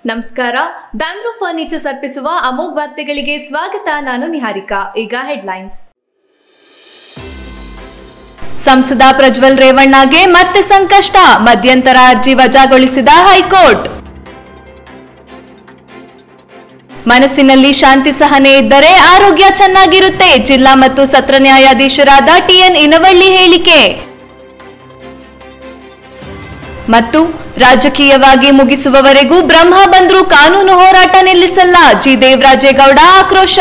ನಮಸ್ಕಾರ ಬ್ಯಾಂಗ್ಳೂರ್ ಫರ್ನಿಚರ್ಸ್ ಅರ್ಪಿಸುವ ಅಮೋಘ್ ವಾರ್ತೆಗಳಿಗೆ ಸ್ವಾಗತ ನಾನು ನಿಹಾರಿಕಾ ಈಗ ಹೆಡ್ಲೈನ್ಸ್ ಸಂಸದ ಪ್ರಜ್ವಲ್ ರೇವಣ್ಣಗೆ ಮತ್ತೆ ಸಂಕಷ್ಟ ಮಧ್ಯಂತರ ಅರ್ಜಿ ವಜಾಗೊಳಿಸಿದ ಹೈಕೋರ್ಟ್ ಮನಸ್ಸಿನಲ್ಲಿ ಶಾಂತಿ ಸಹನೆ ಇದ್ದರೆ ಆರೋಗ್ಯ ಚೆನ್ನಾಗಿರುತ್ತೆ ಜಿಲ್ಲಾ ಮತ್ತು ಸತ್ರ ನ್ಯಾಯಾಧೀಶರಾದ ಟಿಎನ್ ಇನವಳ್ಳಿ ಹೇಳಿಕೆ ಮತ್ತು ರಾಜಕೀಯವಾಗಿ ಮುಗಿಸುವವರೆಗೂ ಬ್ರಹ್ಮ ಬಂದ್ರು ಕಾನೂನು ಹೋರಾಟ ನಿಲ್ಲಿಸಲ್ಲ ಜಿ ದೇವರಾಜೇಗೌಡ ಆಕ್ರೋಶ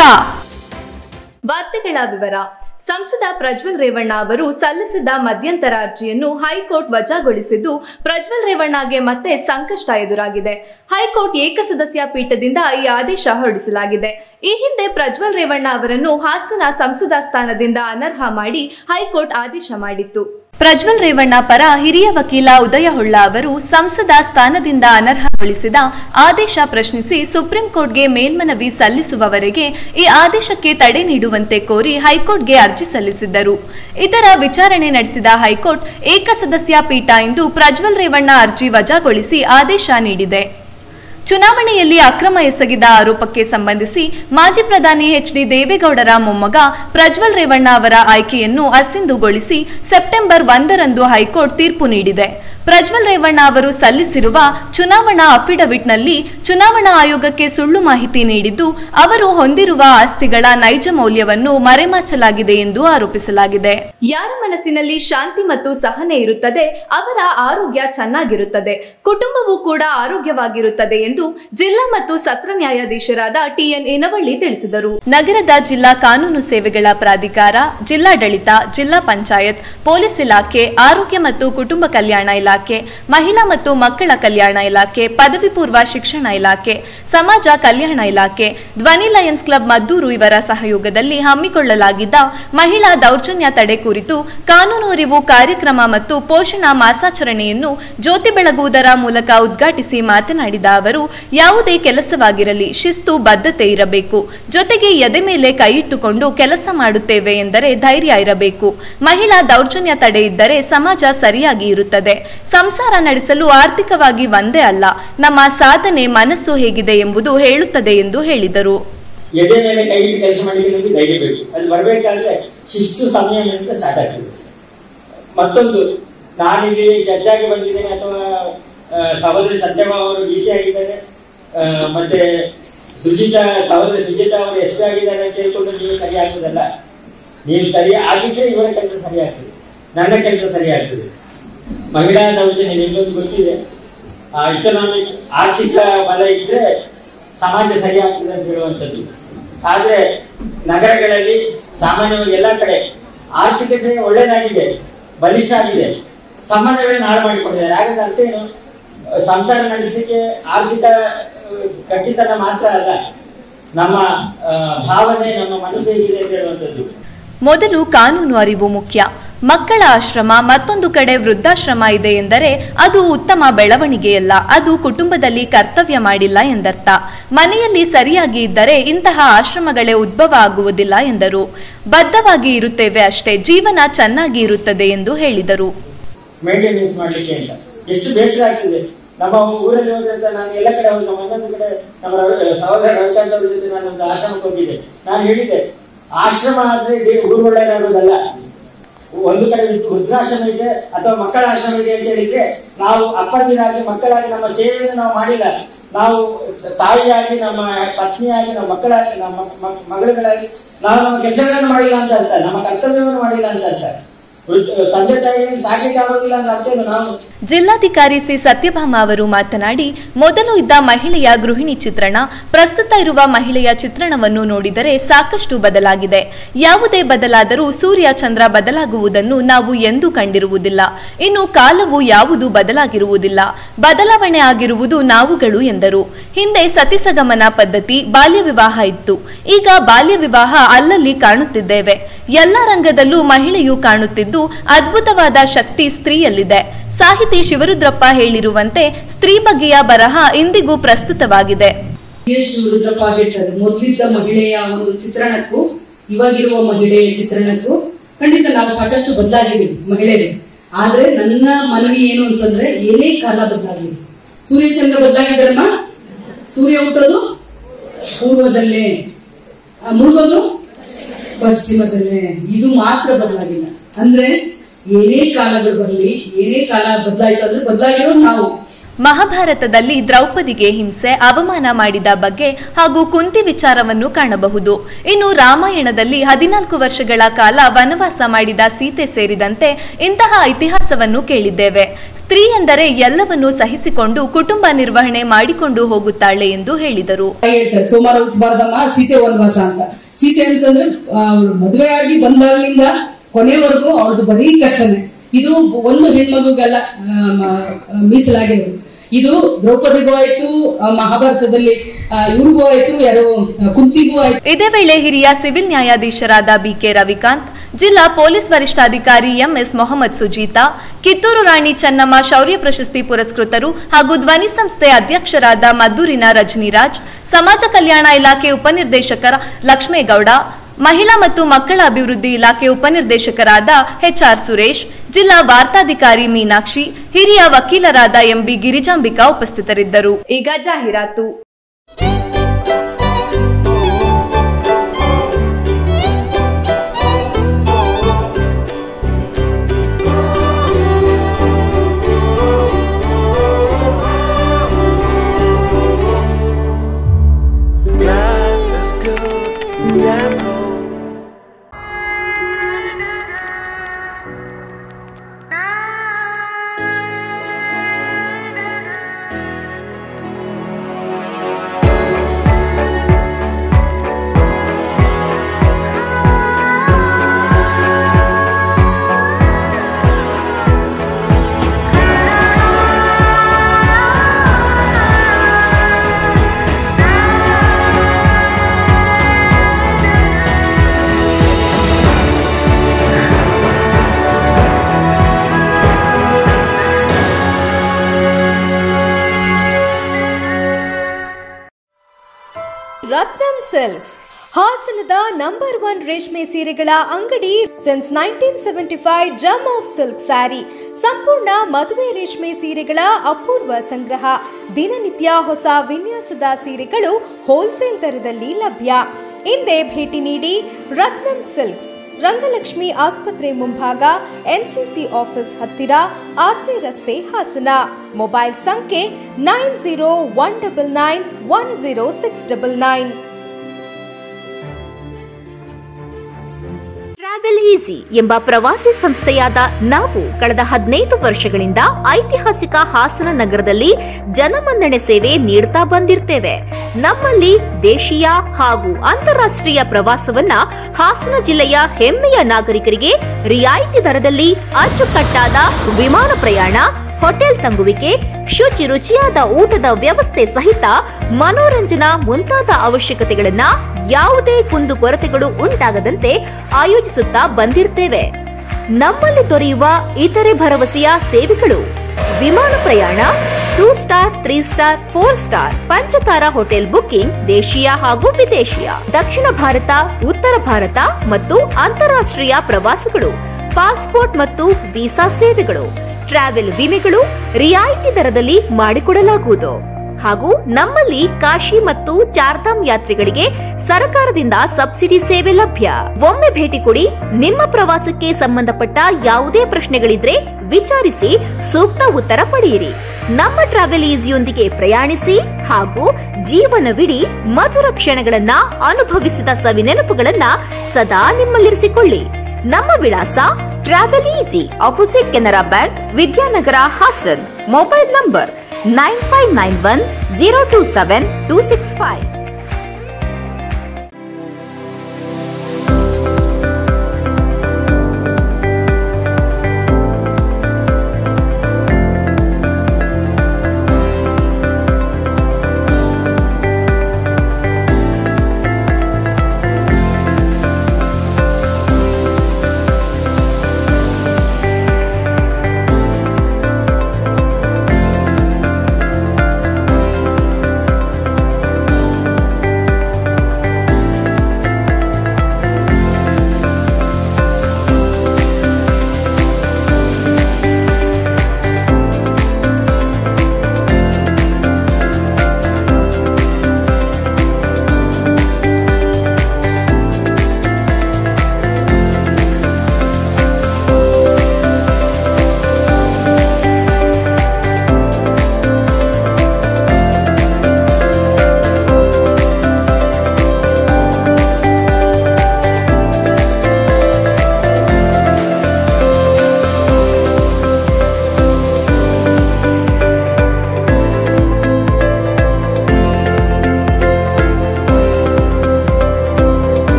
ವಾರ್ತೆಗಳ ವಿವರ ಸಂಸದ ಪ್ರಜ್ವಲ್ ರೇವಣ್ಣ ಅವರು ಸಲ್ಲಿಸಿದ್ದ ಮಧ್ಯಂತರ ಅರ್ಜಿಯನ್ನು ಹೈಕೋರ್ಟ್ ವಜಾಗೊಳಿಸಿದ್ದು ಪ್ರಜ್ವಲ್ ರೇವಣ್ಣಗೆ ಮತ್ತೆ ಸಂಕಷ್ಟ ಎದುರಾಗಿದೆ ಹೈಕೋರ್ಟ್ ಏಕಸದಸ್ಯ ಪೀಠದಿಂದ ಈ ಆದೇಶ ಹೊರಡಿಸಲಾಗಿದೆ ಈ ಹಿಂದೆ ಪ್ರಜ್ವಲ್ ರೇವಣ್ಣ ಅವರನ್ನು ಹಾಸನ ಸಂಸದ ಸ್ಥಾನದಿಂದ ಅನರ್ಹ ಮಾಡಿ ಹೈಕೋರ್ಟ್ ಆದೇಶ ಮಾಡಿತ್ತು ಪ್ರಜ್ವಲ್ ರೇವಣ್ಣ ಪರ ಹಿರಿಯ ವಕೀಲ ಉದಯ ಹೊಳ್ಳ ಅವರು ಸಂಸದ ಸ್ಥಾನದಿಂದ ಅನರ್ಹಗೊಳಿಸಿದ ಆದೇಶ ಪ್ರಶ್ನಿಸಿ ಸುಪ್ರೀಂ ಕೋರ್ಟ್ಗೆ ಮೇಲ್ಮನವಿ ಸಲ್ಲಿಸುವವರೆಗೆ ಈ ಆದೇಶಕ್ಕೆ ತಡೆ ನೀಡುವಂತೆ ಕೋರಿ ಹೈಕೋರ್ಟ್ಗೆ ಅರ್ಜಿ ಸಲ್ಲಿಸಿದ್ದರು ಇದರ ವಿಚಾರಣೆ ನಡೆಸಿದ ಹೈಕೋರ್ಟ್ ಏಕಸದಸ್ಯ ಪೀಠ ಇಂದು ಪ್ರಜ್ವಲ್ ರೇವಣ್ಣ ಅರ್ಜಿ ವಜಾಗೊಳಿಸಿ ಆದೇಶ ನೀಡಿದೆ ಚುನಾವಣೆಯಲ್ಲಿ ಅಕ್ರಮ ಎಸಗಿದ ಆರೋಪಕ್ಕೆ ಸಂಬಂಧಿಸಿ ಮಾಜಿ ಪ್ರಧಾನಿ ಎಚ್ ಡಿ ದೇವೇಗೌಡರ ಮೊಮ್ಮಗ ಪ್ರಜ್ವಲ್ ರೇವಣ್ಣ ಅವರ ಆಯ್ಕೆಯನ್ನು ಅಸಿಂಧುಗೊಳಿಸಿ ಸೆಪ್ಟೆಂಬರ್ ಒಂದರಂದು ಹೈಕೋರ್ಟ್ ತೀರ್ಪು ನೀಡಿದೆ ಪ್ರಜ್ವಲ್ ರೇವಣ್ಣ ಅವರು ಸಲ್ಲಿಸಿರುವ ಚುನಾವಣಾ ಅಫಿಡವಿಟ್ನಲ್ಲಿ ಚುನಾವಣಾ ಆಯೋಗಕ್ಕೆ ಸುಳ್ಳು ಮಾಹಿತಿ ನೀಡಿದ್ದು ಅವರು ಹೊಂದಿರುವ ಆಸ್ತಿಗಳ ನೈಜ ಮೌಲ್ಯವನ್ನು ಮರೆಮಾಚಲಾಗಿದೆ ಎಂದು ಆರೋಪಿಸಲಾಗಿದೆ ಯಾರ ಮನಸ್ಸಿನಲ್ಲಿ ಶಾಂತಿ ಮತ್ತು ಸಹನೆ ಇರುತ್ತದೆ ಅವರ ಆರೋಗ್ಯ ಚೆನ್ನಾಗಿರುತ್ತದೆ ಕುಟುಂಬವೂ ಕೂಡ ಆರೋಗ್ಯವಾಗಿರುತ್ತದೆ ಎಂದು ಜಿಲ್ಲಾ ಮತ್ತು ಸತ್ರ ನ್ಯಾಯಾಧೀಶರಾದ ಟಿಎನ್ ಇನವಳ್ಳಿ ತಿಳಿಸಿದರು ನಗರದ ಜಿಲ್ಲಾ ಕಾನೂನು ಸೇವೆಗಳ ಪ್ರಾಧಿಕಾರ ಜಿಲ್ಲಾಡಳಿತ ಜಿಲ್ಲಾ ಪಂಚಾಯತ್ ಪೊಲೀಸ್ ಇಲಾಖೆ ಆರೋಗ್ಯ ಮತ್ತು ಕುಟುಂಬ ಕಲ್ಯಾಣ ಇಲಾಖೆ ಮಹಿಳಾ ಮತ್ತು ಮಕ್ಕಳ ಕಲ್ಯಾಣ ಇಲಾಖೆ ಪದವಿ ಪೂರ್ವ ಶಿಕ್ಷಣ ಇಲಾಖೆ ಸಮಾಜ ಕಲ್ಯಾಣ ಇಲಾಖೆ ಧ್ವನಿ ಲಯನ್ಸ್ ಕ್ಲಬ್ ಮದ್ದೂರು ಇವರ ಸಹಯೋಗದಲ್ಲಿ ಹಮ್ಮಿಕೊಳ್ಳಲಾಗಿದ್ದ ಮಹಿಳಾ ದೌರ್ಜನ್ಯ ತಡೆ ಕುರಿತು ಕಾನೂನು ಅರಿವು ಕಾರ್ಯಕ್ರಮ ಮತ್ತು ಪೋಷಣಾ ಮಾಸಾಚರಣೆಯನ್ನು ಜ್ಯೋತಿ ಬೆಳಗುವುದರ ಮೂಲಕ ಉದ್ಘಾಟಿಸಿ ಮಾತನಾಡಿದ ಅವರು ಯಾವುದೇ ಕೆಲಸವಾಗಿರಲಿ ಶಿಸ್ತು ಬದ್ಧತೆ ಇರಬೇಕು ಜೊತೆಗೆ ಎದೆ ಮೇಲೆ ಕೈಯಿಟ್ಟುಕೊಂಡು ಕೆಲಸ ಮಾಡುತ್ತೇವೆ ಎಂದರೆ ಧೈರ್ಯ ಇರಬೇಕು ಮಹಿಳಾ ದೌರ್ಜನ್ಯ ತಡೆ ಇದ್ದರೆ ಸಮಾಜ ಸರಿಯಾಗಿ ಇರುತ್ತದೆ ಸಂಸಾರ ನಡೆಸಲು ಆರ್ಥಿಕವಾಗಿ ಒಂದೇ ಅಲ್ಲ ನಮ್ಮ ಸಾಧನೆ ಮನಸ್ಸು ಹೇಗಿದೆ ಎಂಬುದು ಹೇಳುತ್ತದೆ ಎಂದು ಹೇಳಿದರು ಎದೆ ಮೇಲೆ ಕೈ ಇಟ್ಟು ಕೆಲಸ ಮಾಡಲಿಕ್ಕೆ ನಮಗೆ ಧೈರ್ಯ ಬೇಕು ಅದು ಬರಬೇಕಾದ್ರೆ ಶಿಸ್ತು ಸಂಯಮದಿಂದ ಸ್ಟಾರ್ಟ್ ಆಗ್ತದೆ ಮತ್ತೊಂದು ನಾನಿಲ್ಲಿ ಜಡ್ಜ್ ಆಗಿ ಬಂದಿದ್ದೇನೆ ಅಥವಾ ಆ, ಸಹೋದರಿ ಸತ್ಯಭಾಮ ಅವರು ಡಿ ಸಿ ಆಗಿದ್ದಾರೆ ಆ, ಮತ್ತೆ ಸುಜಿತಾ ಸಹೋದರಿ ಸುಜಿತಾ ಅವರು ಎಷ್ಟು ಆಗಿದ್ದಾರೆ ಅಂತ ಹೇಳ್ಕೊಂಡು ನೀವು ಸರಿ ಆಗ್ತದಲ್ಲ ನೀವು ಸರಿ ಆಗಿದ್ರೆ ಇವರ ಕೆಲಸ ಸರಿ ಆಗ್ತದೆ ನನ್ನ ಕೆಲಸ ಸರಿ ಆಗ್ತದೆ ಮಹಿಳಾ ದೌರ್ಜನ್ಯ ನಿಮಗೊಂದು ಗೊತ್ತಿದೆ ಆ ಇಕನಾಮಿಕ್ ಆರ್ಥಿಕ ಬಲ ಇದ್ರೆ ಸಮಾಜ ಸರಿ ಆಗ್ತದೆ ಅಂತ ಹೇಳುವಂಥದ್ದು ಆದ್ರೆ ನಗರಗಳಲ್ಲಿ ಸಾಮಾನ್ಯವಾಗಿ ಎಲ್ಲ ಕಡೆ ಆರ್ಥಿಕತೆ ಒಳ್ಳೆಯದಾಗಿದೆ ಬಲಿಷ್ಠ ಆಗಿದೆ ಸಂಬಂಧಗಳನ್ನು ಹಾಳು ಮಾಡಿಕೊಂಡಿದ್ದಾರೆ ಹಾಗಾದ್ರೆ ಅರ್ಥ ಏನು ಅಹ್ ಸಂಸಾರ ನಡೆಸಲಿಕ್ಕೆ ಆರ್ಥಿಕ ಅಹ್, ಗಟ್ಟಿತನ ಮಾತ್ರ ಅಲ್ಲ ನಮ್ಮ ಅಹ್, ಭಾವನೆ ನಮ್ಮ ಮನಸ್ಸು ಹೇಗಿದೆ ಅಂತ ಹೇಳುವಂಥದ್ದು ಮೊದಲು ಕಾನೂನು ಅರಿವು ಮುಖ್ಯ ಮಕ್ಕಳ ಆಶ್ರಮ ಮತ್ತೊಂದು ಕಡೆ ವೃದ್ಧಾಶ್ರಮ ಇದೆ ಎಂದರೆ ಅದು ಉತ್ತಮ ಬೆಳವಣಿಗೆಯಲ್ಲ ಅದು ಕುಟುಂಬದಲ್ಲಿ ಕರ್ತವ್ಯ ಮಾಡಿಲ್ಲ ಎಂದರ್ಥ ಮನೆಯಲ್ಲಿ ಸರಿಯಾಗಿ ಇದ್ದರೆ ಇಂತಹ ಆಶ್ರಮಗಳೇ ಉದ್ಭವ ಆಗುವುದಿಲ್ಲ ಎಂದರು ಬದ್ಧವಾಗಿ ಇರುತ್ತೇವೆ ಅಷ್ಟೇ ಜೀವನ ಚೆನ್ನಾಗಿ ಇರುತ್ತದೆ ಎಂದು ಹೇಳಿದರು ಮೇಂಟೆನೆನ್ಸ್ ಮಾಡ್ಲಿಕ್ಕೆ ಅಂತ ಎಷ್ಟು ಬೇಸರ ಆಗ್ತದೆ ನಮ್ಮ ಊರಲ್ಲಿ ಹೋದ್ರೆ ನಾನು ಎಲ್ಲ ಕಡೆ ಹೋಗಿ ನಮ್ಮ ಇನ್ನೊಂದು ಕಡೆ ನಮ್ಮ ರವಿ- ಸಹೋದರ ರವಿಕಾಂತ್ ಅವ್ರ ಜೊತೆ ನಾನು ಒಂದು ಆಶ್ರಮಕ್ಕೆ ಹೋಗಿದ್ದೆ ನಾನು ಹೇಳಿದ್ದೆ ಆಶ್ರಮ ಆದ್ರೆ ಇಡೀ ಊರು ಒಳ್ಳೆಯದಾಗೋದಲ್ಲ ಒಂದು ಕಡೆ ವೃದ್ಧಾಶ್ರಮ ಇದೆ ಅಥವಾ ಮಕ್ಕಳ ಆಶ್ರಮ ಇದೆ ಅಂತ ಹೇಳಿದ್ರೆ ನಾವು ಅಪ್ಪಂದಿರಾಗಿ ಮಕ್ಕಳಾಗಿ ನಮ್ಮ ಸೇವೆಯನ್ನು ನಾವು ಮಾಡಿಲ್ಲ ನಾವು ತಾಯಿಯಾಗಿ ನಮ್ಮ ಪತ್ನಿಯಾಗಿ ನಮ್ಮ ಮಕ್ಕಳಾಗಿ ನಮ್ಮ ಮ- ಮಗಳುಗಳಾಗಿ ನಾವು ನಮ್ಮ ಕೆಲಸಗಳನ್ನು ಮಾಡಿಲ್ಲ ಅಂತ ಅರ್ಥ ನಮ್ಮ ಕರ್ತವ್ಯವನ್ನು ಮಾಡಿಲ್ಲ ಅಂತ ಅರ್ಥ ವೃದ್ಧ- ತಂದೆ ತಾಯಿಗಳನ್ನು ಸಾಕಲಿಕ್ಕೆ ಆಗೋದಿಲ್ಲ ಅಂತ ಅರ್ಥ ಏನು ನಾವು ಜಿಲ್ಲಾಧಿಕಾರಿ ಸಿ ಸತ್ಯಭಾಮ ಅವರು ಮಾತನಾಡಿ ಮೊದಲು ಇದ್ದ ಮಹಿಳೆಯ ಗೃಹಿಣಿ ಚಿತ್ರಣ ಪ್ರಸ್ತುತ ಇರುವ ಮಹಿಳೆಯ ಚಿತ್ರಣವನ್ನು ನೋಡಿದರೆ ಸಾಕಷ್ಟು ಬದಲಾಗಿದೆ ಯಾವುದೇ ಬದಲಾದರೂ ಸೂರ್ಯ ಚಂದ್ರ ಬದಲಾಗುವುದನ್ನು ನಾವು ಎಂದೂ ಕಂಡಿರುವುದಿಲ್ಲ ಇನ್ನು ಕಾಲವು ಯಾವುದು ಬದಲಾಗಿರುವುದಿಲ್ಲ ಬದಲಾವಣೆ ಆಗಿರುವುದು ನಾವುಗಳು ಎಂದರು ಹಿಂದೆ ಸತಿಸಗಮನ ಪದ್ಧತಿ ಬಾಲ್ಯ ವಿವಾಹ ಇತ್ತು ಈಗ ಬಾಲ್ಯ ವಿವಾಹ ಅಲ್ಲಲ್ಲಿ ಕಾಣುತ್ತಿದ್ದೇವೆ ಎಲ್ಲ ರಂಗದಲ್ಲೂ ಮಹಿಳೆಯು ಕಾಣುತ್ತಿದ್ದು ಅದ್ಭುತವಾದ ಶಕ್ತಿ ಸ್ತ್ರೀಯಲ್ಲಿದೆ ಸಾಹಿತಿ ಶಿವರುದ್ರಪ್ಪ ಹೇಳಿರುವಂತೆ ಸ್ತ್ರೀ ಬಗೆಯ ಬರಹ ಇಂದಿಗೂ ಪ್ರಸ್ತುತವಾಗಿದೆ ಎಸ್ ರುದ್ರಪ್ಪ ಗೆಟ್ಟದು ಮೊದಲಿದ್ದ ಮಹಿಳೆಯ ಒಂದು ಚಿತ್ರಣಕ್ಕೂ ಇವಾಗಿರುವ ಮಹಿಳೆಯ ಚಿತ್ರಣಕ್ಕೂ ಖಂಡಿತ ನಾವು ಸಾಕಷ್ಟು ಬದಲಾಗಿದ್ದೀವಿ ಮಹಿಳೆಯರು ಆದ್ರೆ ನನ್ನ ಮನವಿ ಏನು ಅಂತಂದ್ರೆ ಏನೇ ಕಾಲ ಬದಲಾಗಿದೆ ಸೂರ್ಯಚಂದ್ರ ಬದಲಾಗಿದ್ದಾರಮ್ಮ ಸೂರ್ಯ ಹುಟ್ಟೋದು ಪೂರ್ವದಲ್ಲೇ ಆ, ಮುಳುಗೋದು ಪಶ್ಚಿಮದಲ್ಲೇ ಇದು ಮಾತ್ರ ಬದಲಾಗಿಲ್ಲ ಅಂದ್ರೆ ಏನೇ ಕಾಲಗಳು ಬರಲಿ ಏನೇ ಕಾಲ ಬದಲಾಯ್ತು ಅಂದ್ರೆ ಬದಲಾಗಿರೋದು ನಾವು ಮಹಾಭಾರತದಲ್ಲಿ ದ್ರೌಪದಿಗೆ ಹಿಂಸೆ ಅವಮಾನ ಮಾಡಿದ ಬಗ್ಗೆ ಹಾಗೂ ಕುಂತಿ ವಿಚಾರವನ್ನು ಕಾಣಬಹುದು ಇನ್ನು ರಾಮಾಯಣದಲ್ಲಿ ಹದಿನಾಲ್ಕು ವರ್ಷಗಳ ಕಾಲ ವನವಾಸ ಮಾಡಿದ ಸೀತೆ ಸೇರಿದಂತೆ ಇಂತಹ ಇತಿಹಾಸವನ್ನು ಕೇಳಿದ್ದೇವೆ ಸ್ತ್ರೀ ಎಂದರೆ ಎಲ್ಲವನ್ನೂ ಸಹಿಸಿಕೊಂಡು ಕುಟುಂಬ ನಿರ್ವಹಣೆ ಮಾಡಿಕೊಂಡು ಹೋಗುತ್ತಾಳೆ ಎಂದು ಹೇಳಿದರು ಹೇಳ್ತಾರೆ ಸೋಮವಾರ ಹುಟ್ಟಬಾರ್ದಮ್ಮ ಸೀತೆ ವನವಾಸ ಅಂತ ಸೀತೆ ಅಂತಂದ್ರೆ ಆ, ಅವ್ಳು ಮದುವೆ ಆಗಿ ಬಂದಾಗ್ಲಿಂದ ಕೊನೆವರೆಗೂ ಅವಳದು ಬರೀ ಕಷ್ಟನೇ ಇದು ಒಂದು ಹೆಣ್ಮಗುಗಲ್ಲ ಆ, ಮ- ಮೀಸಲಾಗಿರೋದು ಇದು ದ್ರೌಪದಿಗೂ ಆಯ್ತು ಆ, ಮಹಾಭಾರತದಲ್ಲಿ ಆ, ಇವ್ರಿಗೂ ಆಯ್ತು ಯಾರು ಆ, ಕುಂತಿಗೂ ಆಯ್ತು ಇದೇ ವೇಳೆ ಹಿರಿಯ ಸಿವಿಲ್ ನ್ಯಾಯಾಧೀಶರಾದ ಬಿಕೆ ರವಿಕಾಂತ್ ಜಿಲ್ಲಾ ಪೊಲೀಸ್ ವರಿಷ್ಠಾಧಿಕಾರಿ ಎಂಎಸ್ ಮೊಹಮ್ಮದ್ ಸುಜೀತಾ ಕಿತ್ತೂರು ರಾಣಿ ಚೆನ್ನಮ್ಮ ಶೌರ್ಯ ಪ್ರಶಸ್ತಿ ಪುರಸ್ಕೃತರು ಹಾಗೂ ಧ್ವನಿ ಸಂಸ್ಥೆ ಅಧ್ಯಕ್ಷರಾದ ಮದ್ದೂರಿನ ರಜನಿರಾಜ್ ಸಮಾಜ ಕಲ್ಯಾಣ ಇಲಾಖೆ ಉಪನಿರ್ದೇಶಕರ ಲಕ್ಷ್ಮೇಗೌಡ ಮಹಿಳಾ ಮತ್ತು ಮಕ್ಕಳ ಅಭಿವೃದ್ಧಿ ಇಲಾಖೆ ಉಪನಿರ್ದೇಶಕರಾದ ಎಚ್ಆರ್ ಸುರೇಶ್ ಜಿಲ್ಲಾ ವಾರ್ತಾಧಿಕಾರಿ ಮೀನಾಕ್ಷಿ ಹಿರಿಯ ವಕೀಲರಾದ ಎಂಬಿ ಗಿರಿಜಾಂಬಿಕಾ ಉಪಸ್ಥಿತರಿದ್ದರು ಈಗ ಜಾಹೀರಾತು Life is good, damn cold. Ratnam silks ಹಾಸನದ ನಂಬರ್ ಒನ್ ರೇಷ್ಮೆ ಸೀರೆಗಳ ಅಂಗಡಿ since nineteen seventy five gem of silk sari ಸಂಪೂರ್ಣ ಮದುವೆ ರೇಷ್ಮೆ ಸೀರೆಗಳ ಅಪೂರ್ವ ಸಂಗ್ರಹ ದಿನನಿತ್ಯ ಹೊಸ ವಿನ್ಯಾಸದ ಸೀರೆಗಳು ಹೋಲ್ಸೇಲ್ ದರದಲ್ಲಿ ಲಭ್ಯ ಹಿಂದೆ ಭೇಟಿ ನೀಡಿ ರತ್ನಂ ಸಿಲ್ಕ್ಸ್ ರಂಗಲಕ್ಷ್ಮಿ ಆಸ್ಪತ್ರೆ ಮುಂಭಾಗ ಎನ್ಸಿಸಿ ಆಫೀಸ್ ಹತ್ತಿರ ಆರ್ಸಿ ರಸ್ತೆ ಹಾಸನ ಮೊಬೈಲ್ ಸಂಖ್ಯೆ nine zero one double nine one zero six double nine Travel Easy ಎಂಬ ಪ್ರವಾಸಿ ಸಂಸ್ಥೆಯಾದ ನಾವು ಕಳೆದ ಹದಿನೈದು ವರ್ಷಗಳಿಂದ ಐತಿಹಾಸಿಕ ಹಾಸನ ನಗರದಲ್ಲಿ ಜನಮನ್ನಣೆ ಸೇವೆ ನೀಡ್ತಾ ಬಂದಿರ್ತೇವೆ ನಮ್ಮಲ್ಲಿ ದೇಶೀಯ ಹಾಗೂ ಅಂತಾರಾಷ್ಟ್ರೀಯ ಪ್ರವಾಸವನ್ನ ಹಾಸನ ಜಿಲ್ಲೆಯ ಹೆಮ್ಮೆಯ ನಾಗರಿಕರಿಗೆ ರಿಯಾಯಿತಿ ದರದಲ್ಲಿ ಅಚ್ಚುಕಟ್ಟಾದ ವಿಮಾನ ಪ್ರಯಾಣ ಹೋಟೆಲ್ ತಂಗುವಿಕೆ ಶುಚಿ ರುಚಿಯಾದ ಊಟದ ವ್ಯವಸ್ಥೆ ಸಹಿತ ಮನೋರಂಜನಾ ಮುಂತಾದ ಅವಶ್ಯಕತೆಗಳನ್ನ ಯಾವುದೇ ಕುಂದುಕೊರತೆಗಳು ಉಂಟಾಗದಂತೆ ಆಯೋಜಿಸುತ್ತಾ ಬಂದಿರ್ತೇವೆ ನಮ್ಮಲ್ಲಿ ದೊರೆಯುವ ಇತರೆ ಭರವಸೆಯ ಸೇವೆಗಳು ವಿಮಾನ ಪ್ರಯಾಣ two star three star four star ಪಂಚತಾರ ಹೋಟೆಲ್ ಬುಕಿಂಗ್ ದೇಶೀಯ ಹಾಗೂ ವಿದೇಶಿಯ ದಕ್ಷಿಣ ಭಾರತ ಉತ್ತರ ಭಾರತ ಮತ್ತು ಅಂತಾರಾಷ್ಟ್ರೀಯ ಪ್ರವಾಸಗಳು ಪಾಸ್ಪೋರ್ಟ್ ಮತ್ತು ವೀಸಾ ಸೇವೆಗಳು ಟ್ರಾವೆಲ್ ವಿಮೆಗಳು ರಿಯಾಯಿತಿ ದರದಲ್ಲಿ ಮಾಡಿಕೊಡಲಾಗುವುದು ಹಾಗೂ ನಮ್ಮಲ್ಲಿ ಕಾಶಿ ಮತ್ತು ಚಾರ್ಧಾಮ್ ಯಾತ್ರೆಗಳಿಗೆ ಸರ್ಕಾರದಿಂದ ಸಬ್ಸಿಡಿ ಸೇವೆ ಲಭ್ಯ ಒಮ್ಮೆ ಭೇಟಿ ಕೊಡಿ ನಿಮ್ಮ ಪ್ರವಾಸಕ್ಕೆ ಸಂಬಂಧಪಟ್ಟ ಯಾವುದೇ ಪ್ರಶ್ನೆಗಳಿದ್ರೆ ವಿಚಾರಿಸಿ ಸೂಕ್ತ ಉತ್ತರ ಪಡೆಯಿರಿ ನಮ್ಮ ಟ್ರಾವೆಲ್ ಈಸಿಯೊಂದಿಗೆ ಪ್ರಯಾಣಿಸಿ ಹಾಗೂ ಜೀವನವಿಡೀ ಮಧುರ ಕ್ಷಣಗಳನ್ನ ಅನುಭವಿಸಿದ ಸವಿನೆನಪುಗಳನ್ನ ಸದಾ ನಿಮ್ಮಲ್ಲಿರಿಸಿಕೊಳ್ಳಿ ನಮ್ಮ ವಿಳಾಸ Travel Easy opposite Canara bank Vidyanagar Hassan mobile number nine five nine one zero two seven two six five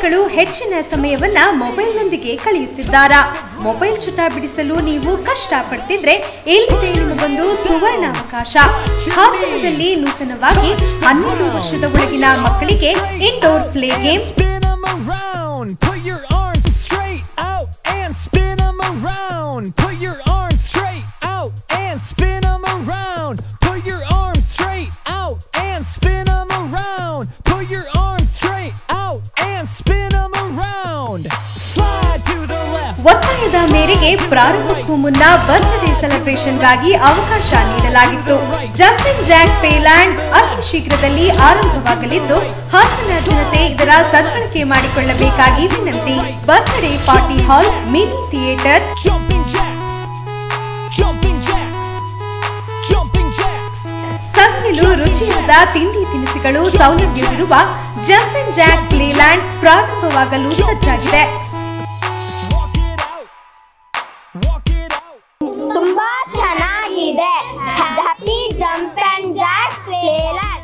ಮಕ್ಕಳು ಹೆಚ್ಚಿನ ಸಮಯವನ್ನ ಮೊಬೈಲ್ನೊಂದಿಗೆ ಕಳೆಯುತ್ತಿದ್ದಾರಾ ಮೊಬೈಲ್ ಚಟ ಬಿಡಿಸಲು ನೀವು ಕಷ್ಟಪಡ್ತಿದ್ರೆ ಇಲ್ಲಿದೆ ನಿಮಗೊಂದು ಸುವರ್ಣ ಅವಕಾಶ ಹಾಸನದಲ್ಲಿ ನೂತನವಾಗಿ ಹನ್ನೆರಡು ವರ್ಷದ ಒಳಗಿನ ಮಕ್ಕಳಿಗೆ indoor play game Spin 'em around. Put your arms straight out and spin 'em around. Put your arms straight out and spin 'em around. Put your arms straight out and spin 'em around. Put your arms straight out and spin 'em around. Slide to the left. ಒತ್ತಾಯದ ಮೇರೆಗೆ ಪ್ರಾರಂಭಕ್ಕೂ ಮುನ್ನ birthday ಸೆಲೆಬ್ರೇಷನ್ಗಾಗಿ ಅವಕಾಶ ನೀಡಲಾಗಿತ್ತು jumping Jack ಪೇಲ್ಯಾಂಡ್ ಅತಿ ಶೀಘ್ರದಲ್ಲಿ ಆರಂಭವಾಗಲಿದ್ದು ಹಾಸನ ಜನತೆ ಇದರ ಸದ್ಬಳಕೆ ಮಾಡಿಕೊಳ್ಳಬೇಕಾಗಿ ವಿನಂತಿ birthday party hall mini theatre Jumping jacks. Jumping jacks. Jumping jacks. ಸವಿಯಲು ರುಚಿಯಾದ ತಿಂಡಿ ತಿನಿಸುಗಳು ಸೌಲಭ್ಯವಿರುವ ಜಂಪಿಂಗ್ ಜಾಕ್ ಪ್ಲೇಲ್ಯಾಂಡ್ ಪ್ರಾರಂಭವಾಗಲು ಸಜ್ಜಾಗಿದೆ Walk it out. Walk it out. ತುಂಬಾ ಚೆನ್ನಾಗಿದೆ ಹ್ಯಾಪಿ ಜಂಪ್ ಅಂಡ್ ಜಾಕ್ಸ್ ಲೇಲರ್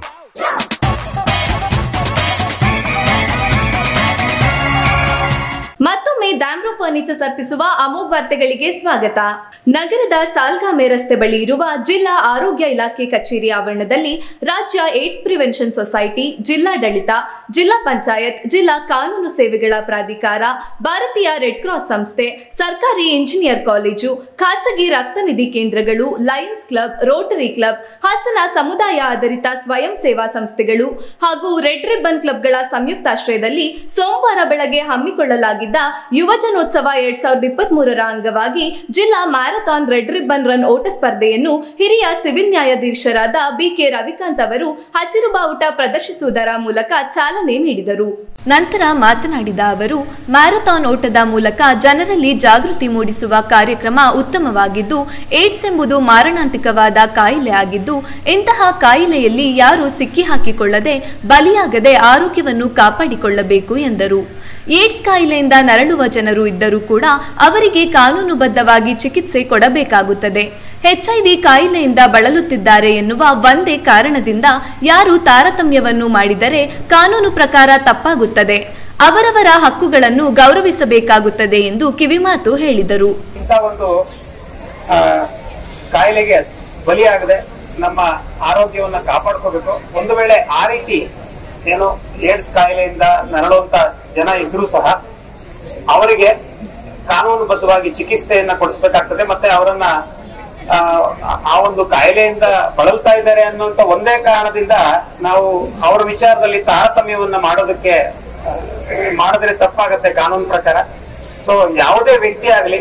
ಮತ್ತೊಮ್ಮೆ ಡ್ಯಾಮ್ರೋ ಫರ್ನಿಚರ್ಸ್ ಅರ್ಪಿಸುವ ಅಮೋಘ ವಾರ್ತೆಗಳಿಗೆ ಸ್ವಾಗತ ನಗರದ ಸಾಲ್ಗಾಮೆ ರಸ್ತೆ ಬಳಿ ಇರುವ ಜಿಲ್ಲಾ ಆರೋಗ್ಯ ಇಲಾಖೆ ಕಚೇರಿ ಆವರಣದಲ್ಲಿ ರಾಜ್ಯ ಏಡ್ಸ್ ಪ್ರಿವೆನ್ಷನ್ ಸೊಸೈಟಿ ಜಿಲ್ಲಾಡಳಿತ ಜಿಲ್ಲಾ ಪಂಚಾಯತ್ ಜಿಲ್ಲಾ ಕಾನೂನು ಸೇವೆಗಳ ಪ್ರಾಧಿಕಾರ ಭಾರತೀಯ ರೆಡ್ ಕ್ರಾಸ್ ಸಂಸ್ಥೆ ಸರ್ಕಾರಿ ಇಂಜಿನಿಯರ್ ಕಾಲೇಜು ಖಾಸಗಿ ರಕ್ತನಿಧಿ ಕೇಂದ್ರಗಳು Lions Club Rotary Club Hassan ಸಮುದಾಯ ಆಧಾರಿತ ಸ್ವಯಂ ಸೇವಾ ಸಂಸ್ಥೆಗಳು ಹಾಗೂ ರೆಡ್ ರಿಬ್ಬನ್ ಕ್ಲಬ್ಗಳ ಸಂಯುಕ್ತಾಶ್ರಯದಲ್ಲಿ ಸೋಮವಾರ ಬೆಳಗ್ಗೆ ಹಮ್ಮಿಕೊಳ್ಳಲಾಗಿದ್ದ ಯುವಜನೋತ್ಸವ ಎರಡ್ ಸಾವಿರದ ಇಪ್ಪತ್ತ್ ಮೂರರ ಅಂಗವಾಗಿ ಜಿಲ್ಲಾ ಮ್ಯಾರಥಾನ್ ರೆಡ್ ರಿಬ್ಬನ್ ರನ್ ಓಟ ಸ್ಪರ್ಧೆಯನ್ನು ಹಿರಿಯ ಸಿವಿಲ್ ನ್ಯಾಯಾಧೀಶರಾದ ಬಿಕೆ ರವಿಕಾಂತ್ ಅವರು ಹಸಿರು ಬಾವುಟ ಪ್ರದರ್ಶಿಸುವುದರ ಮೂಲಕ ಚಾಲನೆ ನೀಡಿದರು ನಂತರ ಮಾತನಾಡಿದ ಅವರು ಮ್ಯಾರಥಾನ್ ಓಟದ ಮೂಲಕ ಜನರಲ್ಲಿ ಜಾಗೃತಿ ಮೂಡಿಸುವ ಕಾರ್ಯಕ್ರಮ ಉತ್ತಮವಾಗಿದ್ದು ಏಡ್ಸ್ ಎಂಬುದು ಮಾರಣಾಂತಿಕವಾದ ಕಾಯಿಲೆ ಆಗಿದ್ದು ಇಂತಹ ಕಾಯಿಲೆಯಲ್ಲಿ ಯಾರೂ ಸಿಕ್ಕಿ ಹಾಕಿಕೊಳ್ಳದೆ ಬಲಿಯಾಗದೆ ಆರೋಗ್ಯವನ್ನು ಕಾಪಾಡಿಕೊಳ್ಳಬೇಕು ಎಂದರು ಏಡ್ಸ್ ಕಾಯಿಲೆಯಿಂದ ನರಳುವ ಜನರು ಇದ್ದರೂ ಕೂಡ ಅವರಿಗೆ ಕಾನೂನುಬದ್ಧವಾಗಿ ಚಿಕಿತ್ಸೆ ಕೊಡಬೇಕಾಗುತ್ತದೆ ಎಚ್ಐವಿ ಕಾಯಿಲೆಯಿಂದ ಬಳಲುತ್ತಿದ್ದಾರೆ ಎನ್ನುವ ಒಂದೇ ಕಾರಣದಿಂದ ಯಾರು ತಾರತಮ್ಯವನ್ನು ಮಾಡಿದರೆ ಕಾನೂನು ಪ್ರಕಾರ ತಪ್ಪಾಗುತ್ತದೆ ಅವರವರ ಹಕ್ಕುಗಳನ್ನು ಗೌರವಿಸಬೇಕಾಗುತ್ತದೆ ಎಂದು ಕಿವಿಮಾತು ಹೇಳಿದರು ಇಂಥ ಒಂದು ಆ, ಕಾಯಿಲೆಗೆ ಬಲಿಯಾಗದೆ ನಮ್ಮ ಆರೋಗ್ಯವನ್ನ ಕಾಪಾಡ್ಕೋಬೇಕು ಒಂದು ವೇಳೆ ಆ ರೀತಿ ಏನು ಏಡ್ಸ್ ಕಾಯಿಲೆಯಿಂದ ನರಳುವಂತ ಜನ ಇದ್ರೂ ಸಹ ಅವರಿಗೆ ಕಾನೂನುಬದ್ಧವಾಗಿ ಚಿಕಿತ್ಸೆಯನ್ನ ಕೊಡಿಸ್ಬೇಕಾಗ್ತದೆ ಮತ್ತೆ ಅವರನ್ನ ಆ, ಆ ಒಂದು ಕಾಯಿಲೆಯಿಂದ ಬಳಲ್ತಾ ಇದ್ದಾರೆ ಅನ್ನುವಂತ ಒಂದೇ ಕಾರಣದಿಂದ ನಾವು ಅವರ ವಿಚಾರದಲ್ಲಿ ತಾರತಮ್ಯವನ್ನ ಮಾಡೋದಕ್ಕೆ ಆ, ಮಾಡಿದ್ರೆ ತಪ್ಪಾಗತ್ತೆ ಕಾನೂನು ಪ್ರಕಾರ ಸೊ ಯಾವುದೇ ವ್ಯಕ್ತಿ ಆಗಲಿ